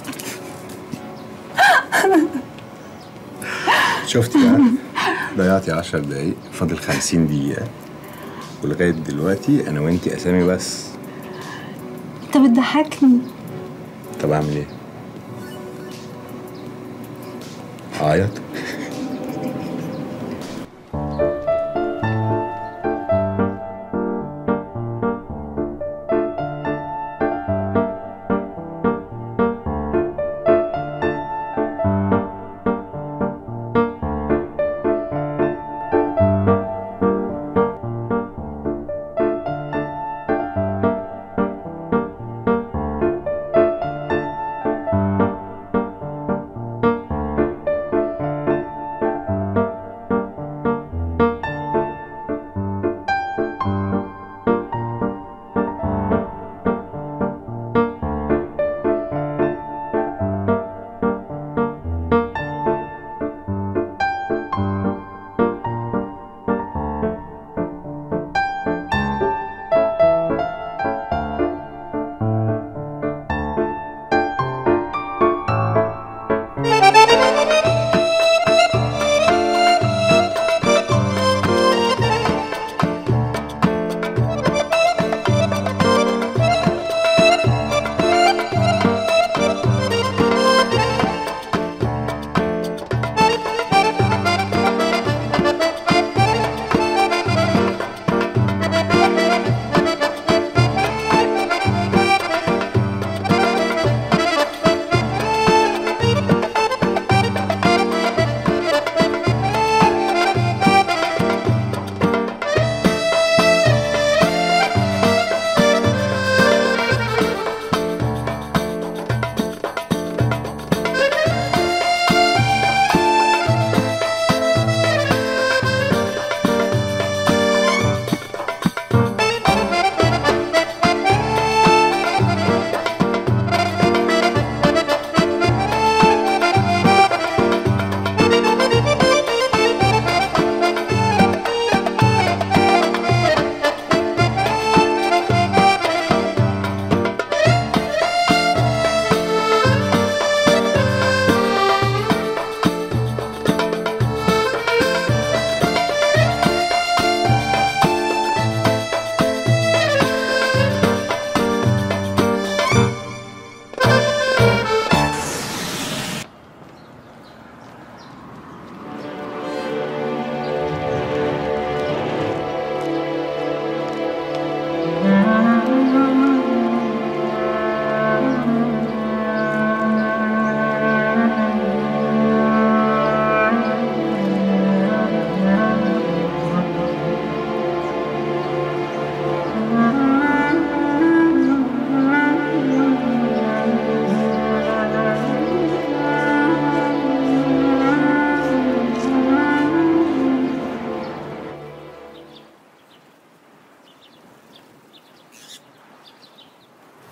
شفتي بقى ضيعتي عشر دقايق فاضل خمسين دقيقة ولغاية دلوقتي أنا وأنتي أسامي بس انت بتضحكني طب أعمل إيه؟ أعيط؟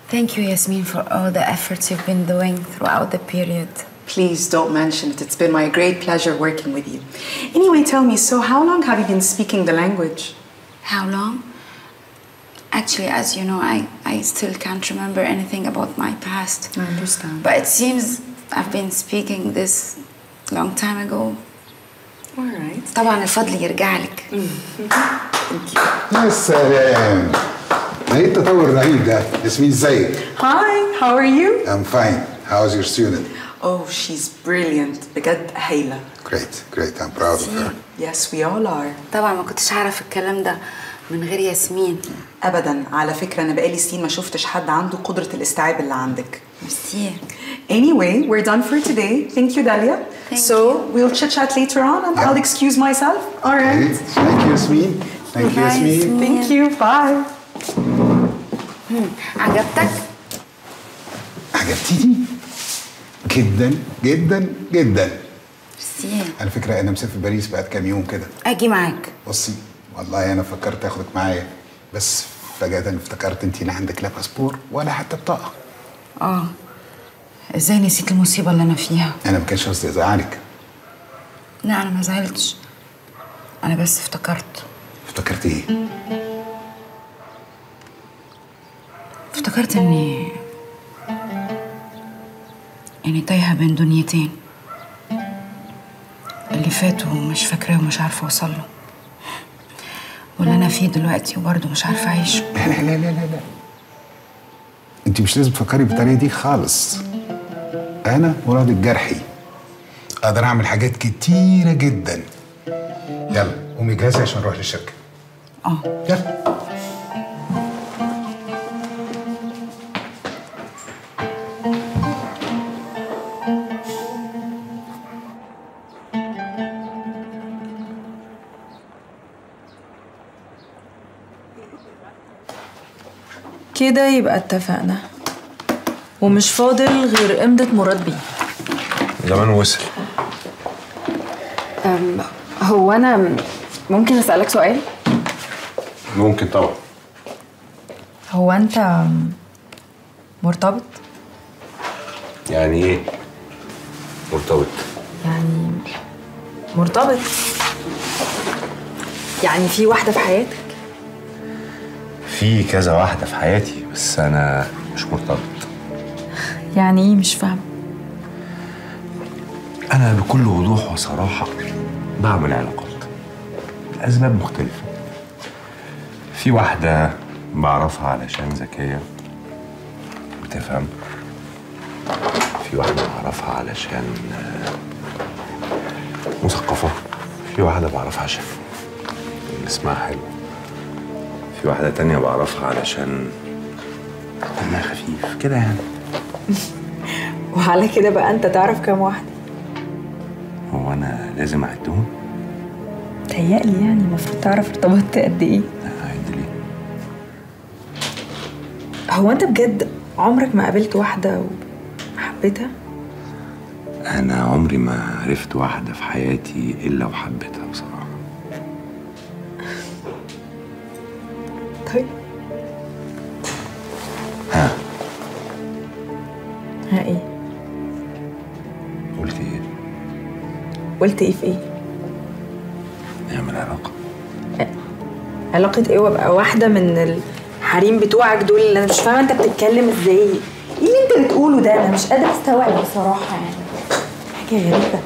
Thank you, Yasmin, for all the efforts you've been doing throughout the period. Please don't mention it. It's been my great pleasure working with you. Anyway, tell me, so how long have you been speaking the language? How long? Actually, as you know, I, I still can't remember anything about my past. I understand. But it seems I've been speaking this long time ago. All right. طبعا الفضل يرجع لك. يا سلام ما ايه التطور الرهيب ده ياسمين ازيك Hi, how are you? I'm fine how's your student Oh, she's brilliant. بجد هايلة. great great I'm proud of her Yes, we all are. طبعا ما كنتش هعرف الكلام ده من غير ياسمين. ابدا على فكره انا بقالي سنين ما شفتش حد عنده قدره الاستيعاب اللي عندك ميرسي Anyway, we're done for today. Thank you, Dalia. so we'll chit chat later on, and I'll excuse myself. All right. thank you ياسمين thank you ياسمين Thank you. Bye. عجبتك؟ عجبتيني جدا جدا جدا ميرسي على فكرة أنا مسافر باريس بعد كام يوم كده اجي معاك. بصي والله أنا فكرت آخدك معايا بس فجأة افتكرت أنت لا عندك لا باسبور ولا حتى بطاقة اه ازاي نسيت المصيبة اللي انا فيها؟ أنا ما كانش قصدي أزعلك لا انا ما زعلتش. انا بس افتكرت افتكرت إيه؟ افتكرت اني اني تايهة بين دنيتين اللي فاتوا مش فاكراه ومش عارفة اوصل له واللي انا فيه دلوقتي وبرضه مش عارفة اعيشه لا لا لا لا لا لا أنت مش لازم تفكري بالطريقة دي خالص أنا مراد الجرحي أقدر أعمل حاجات كتيرة جدا يلا قومي جهزي عشان نروح للشركة اه يلا كده يبقى اتفقنا ومش فاضل غير امضة مراد بيه زمان وصل أم، هو انا ممكن اسالك سؤال ممكن طبعا هو انت مرتبط يعني ايه مرتبط يعني مرتبط يعني في واحدة في حياتك في كذا واحدة في حياتي بس أنا مش مرتبط يعني ايه مش فاهمة أنا بكل وضوح وصراحة بعمل علاقات لأسباب مختلفة في واحدة بعرفها علشان ذكية بتفهم في واحدة بعرفها علشان آه، مثقفة في واحدة بعرفها عشان اسمها حلو في واحدة تانية بعرفها علشان دمها خفيف كده يعني وعلى كده بقى انت تعرف كام واحدة هو أنا لازم أعدهم تهيألي يعني المفروض تعرف ارتبطت قد ايه أعد ليه هو انت بجد عمرك ما قابلت واحدة وحبيتها أنا عمري ما عرفت واحدة في حياتي إلا وحبيتها بصراحة طيب ها ها ايه قلت إيه؟ قلت ايه في ايه نعمل علاقة علاقة ايه وابقى واحدة من الحريم بتوعك دول اللي انا مش فاهمة انت بتتكلم ازاي ايه اللي انت بتقوله ده انا مش قادرة استوعب بصراحة يعني حاجة غريبة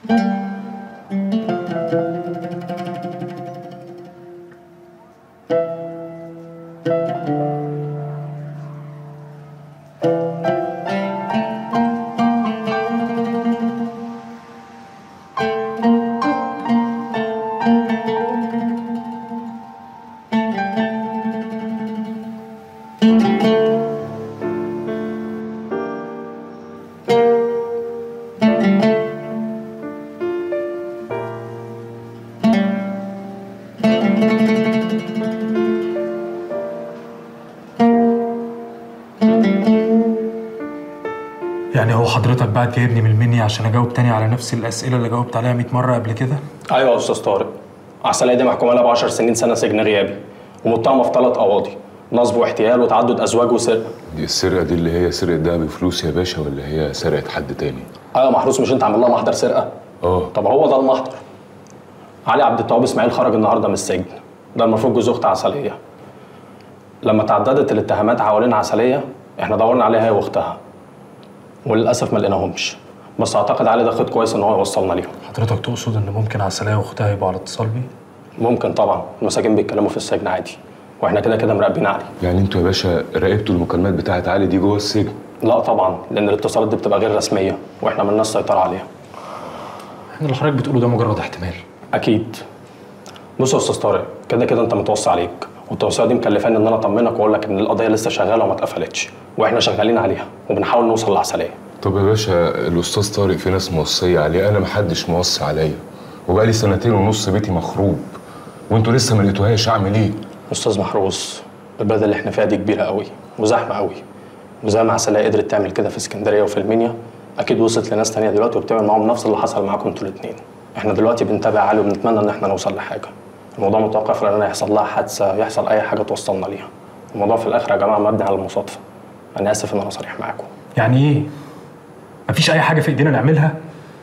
يعني هو حضرتك بعد جايبني من المنيا عشان اجاوب تاني على نفس الاسئله اللي جاوبت عليها 100 مره قبل كده ايوه يا استاذ طارق عسلية دي محكومه لها ب 10 سنين سنه سجن غيابي ومتهمه في ثلاث قواضي نصب واحتيال وتعدد ازواج وسرقه دي السرقة دي اللي هي سرقة ده بفلوس يا باشا ولا هي سرقة حد تاني؟ ايوه محروس مش انت عامل لها محضر سرقه اه طب هو ده المحضر علي عبد التواب اسماعيل خرج النهارده من السجن ده المفروض جوز اخت عسليه لما تعددت الاتهامات حوالين عسليه احنا دورنا عليها هي واختها وللاسف ما لقيناهمش بس اعتقد علي ده خد كويس ان هو يوصلنا ليهم حضرتك تقصد ان ممكن عسلية واختها يبقوا على اتصال بيه ممكن طبعا المساجين بيتكلموا في السجن عادي واحنا كده كده مراقبين علي يعني انتوا يا باشا راقبتوا المكالمات بتاعت علي دي جوه السجن؟ لا طبعا لان الاتصالات دي بتبقى غير رسميه واحنا مالناش سيطره عليها احنا اللي حضرتك بتقوله ده مجرد احتمال اكيد بص يا استاذ طارق كده كده انت متوصي عليك والتوصيه دي مكلفاني ان انا اطمنك واقول لك ان القضيه لسه شغاله وما اتقفلتش واحنا شغالين عليها وبنحاول نوصل لعسليه طب يا باشا الاستاذ طارق في ناس موصية عليه انا محدش موصي عليا وبقالي سنتين ونص بيتي مخروب وانتوا لسه ما لقيتوهاش اعمل ايه؟ استاذ محروس البلد اللي احنا فيها دي كبيره قوي وزحمه قوي وزي ما عسلية قدرت تعمل كده في اسكندريه وفي المنيا اكيد وصلت لناس تانية دلوقتي وبتعمل معاهم نفس اللي حصل معاكم انتوا الاثنين احنا دلوقتي بنتابع علي وبنتمنى ان احنا نوصل لحاجه الموضوع متوقف لان يحصل لها حادثه يحصل اي حاجه توصلنا ليها الموضوع في الاخر يا جماعه مبني على المصادفه انا اسف ان انا صريح معاكم يعني ايه مفيش اي حاجه في ايدينا نعملها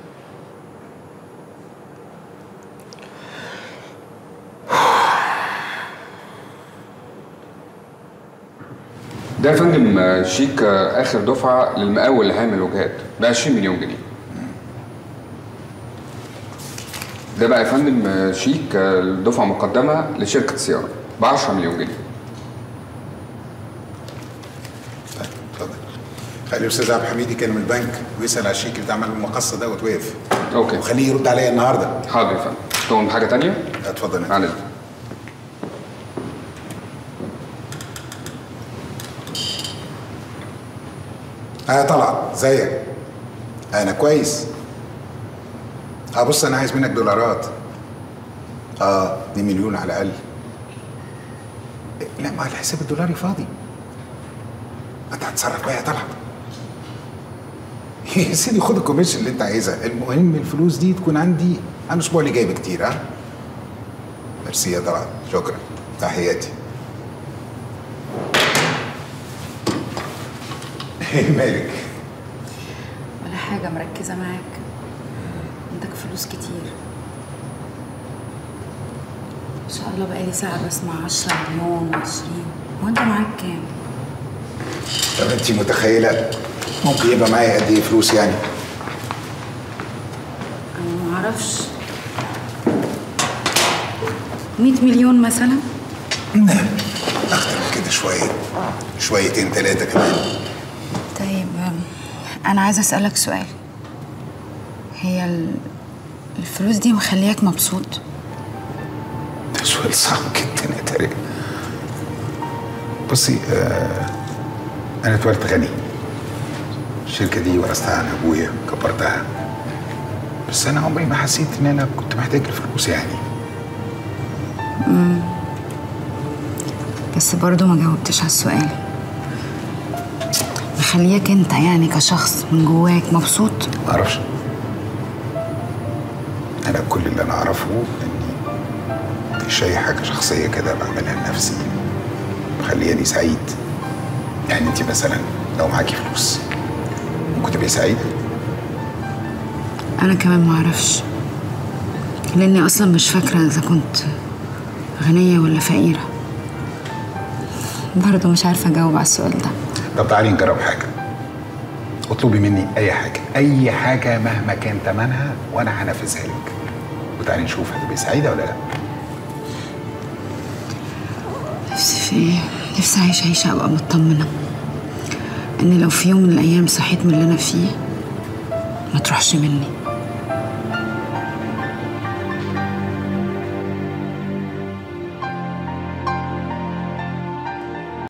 ده يا فندم آه، شيك آه، اخر دفعه للمقاول لهام الوجهات ب 20 مليون جنيه ده بقى يا فندم آه، شيك آه، الدفعه مقدمه لشركه صيانه ب 10 مليون جنيه خلي الاستاذ عبد الحميد يكلم البنك ويسال على الشيك اللي عمل المقصه دوت وقف اوكي وخليه يرد عليا النهارده حاضر يا فندم تؤمن بحاجه تانية؟ اتفضل معلش اه طلعت زيك انا كويس اه بص انا عايز منك دولارات اه دي مليون على الاقل لا ما الحساب الدولاري فاضي انت هتصرف بقى يا طلعت يا سيدي خد الكوميشن اللي انت عايزها المهم الفلوس دي تكون عندي انا الاسبوع اللي جاي بكتير ها ميرسي يا طلعت شكرا تحياتي مالك ولا حاجة مركزة معاك عندك فلوس كتير ان شاء الله بقالي ساعة بسمع عشرة مليون وعشرين هو انت معاك كام؟ طب انت متخيله ممكن يبقى معايا قد ايه فلوس يعني انا معرفش مية مليون مثلا اكتر من كده شويه شويتين ثلاثه كمان طيب أم، انا عايزة اسألك سؤال هي ال- الفلوس دي مخلياك مبسوط ده سؤال صعب جدا يا تاريخ بصي آه انا اتولدت غني الشركه دي ورثتها عن ابويا كبرتها بس انا عمري ما حسيت ان انا كنت محتاج الفلوس يعني مم. بس برضو ما جاوبتش على السؤال مخلياك انت يعني كشخص من جواك مبسوط معرفش انا كل اللي انا اعرفه اني مش اي حاجه شخصيه كده بعملها لنفسي مخلياني سعيد يعني انت مثلا لو معاكي فلوس ممكن تبقي سعيده انا كمان معرفش لاني اصلا مش فاكره اذا كنت غنيه ولا فقيره برضو مش عارفه اجاوب على السؤال ده طب تعالي نجرب حاجه اطلبي مني اي حاجه اي حاجه مهما كان ثمنها وانا هنفذها لك وتعالي نشوف هتبقي سعيده ولا لا نفسي في ايه نفسي اعيش عيشه ابقى مطمنه ان لو في يوم من الايام صحيت من اللي انا فيه ما تروحش مني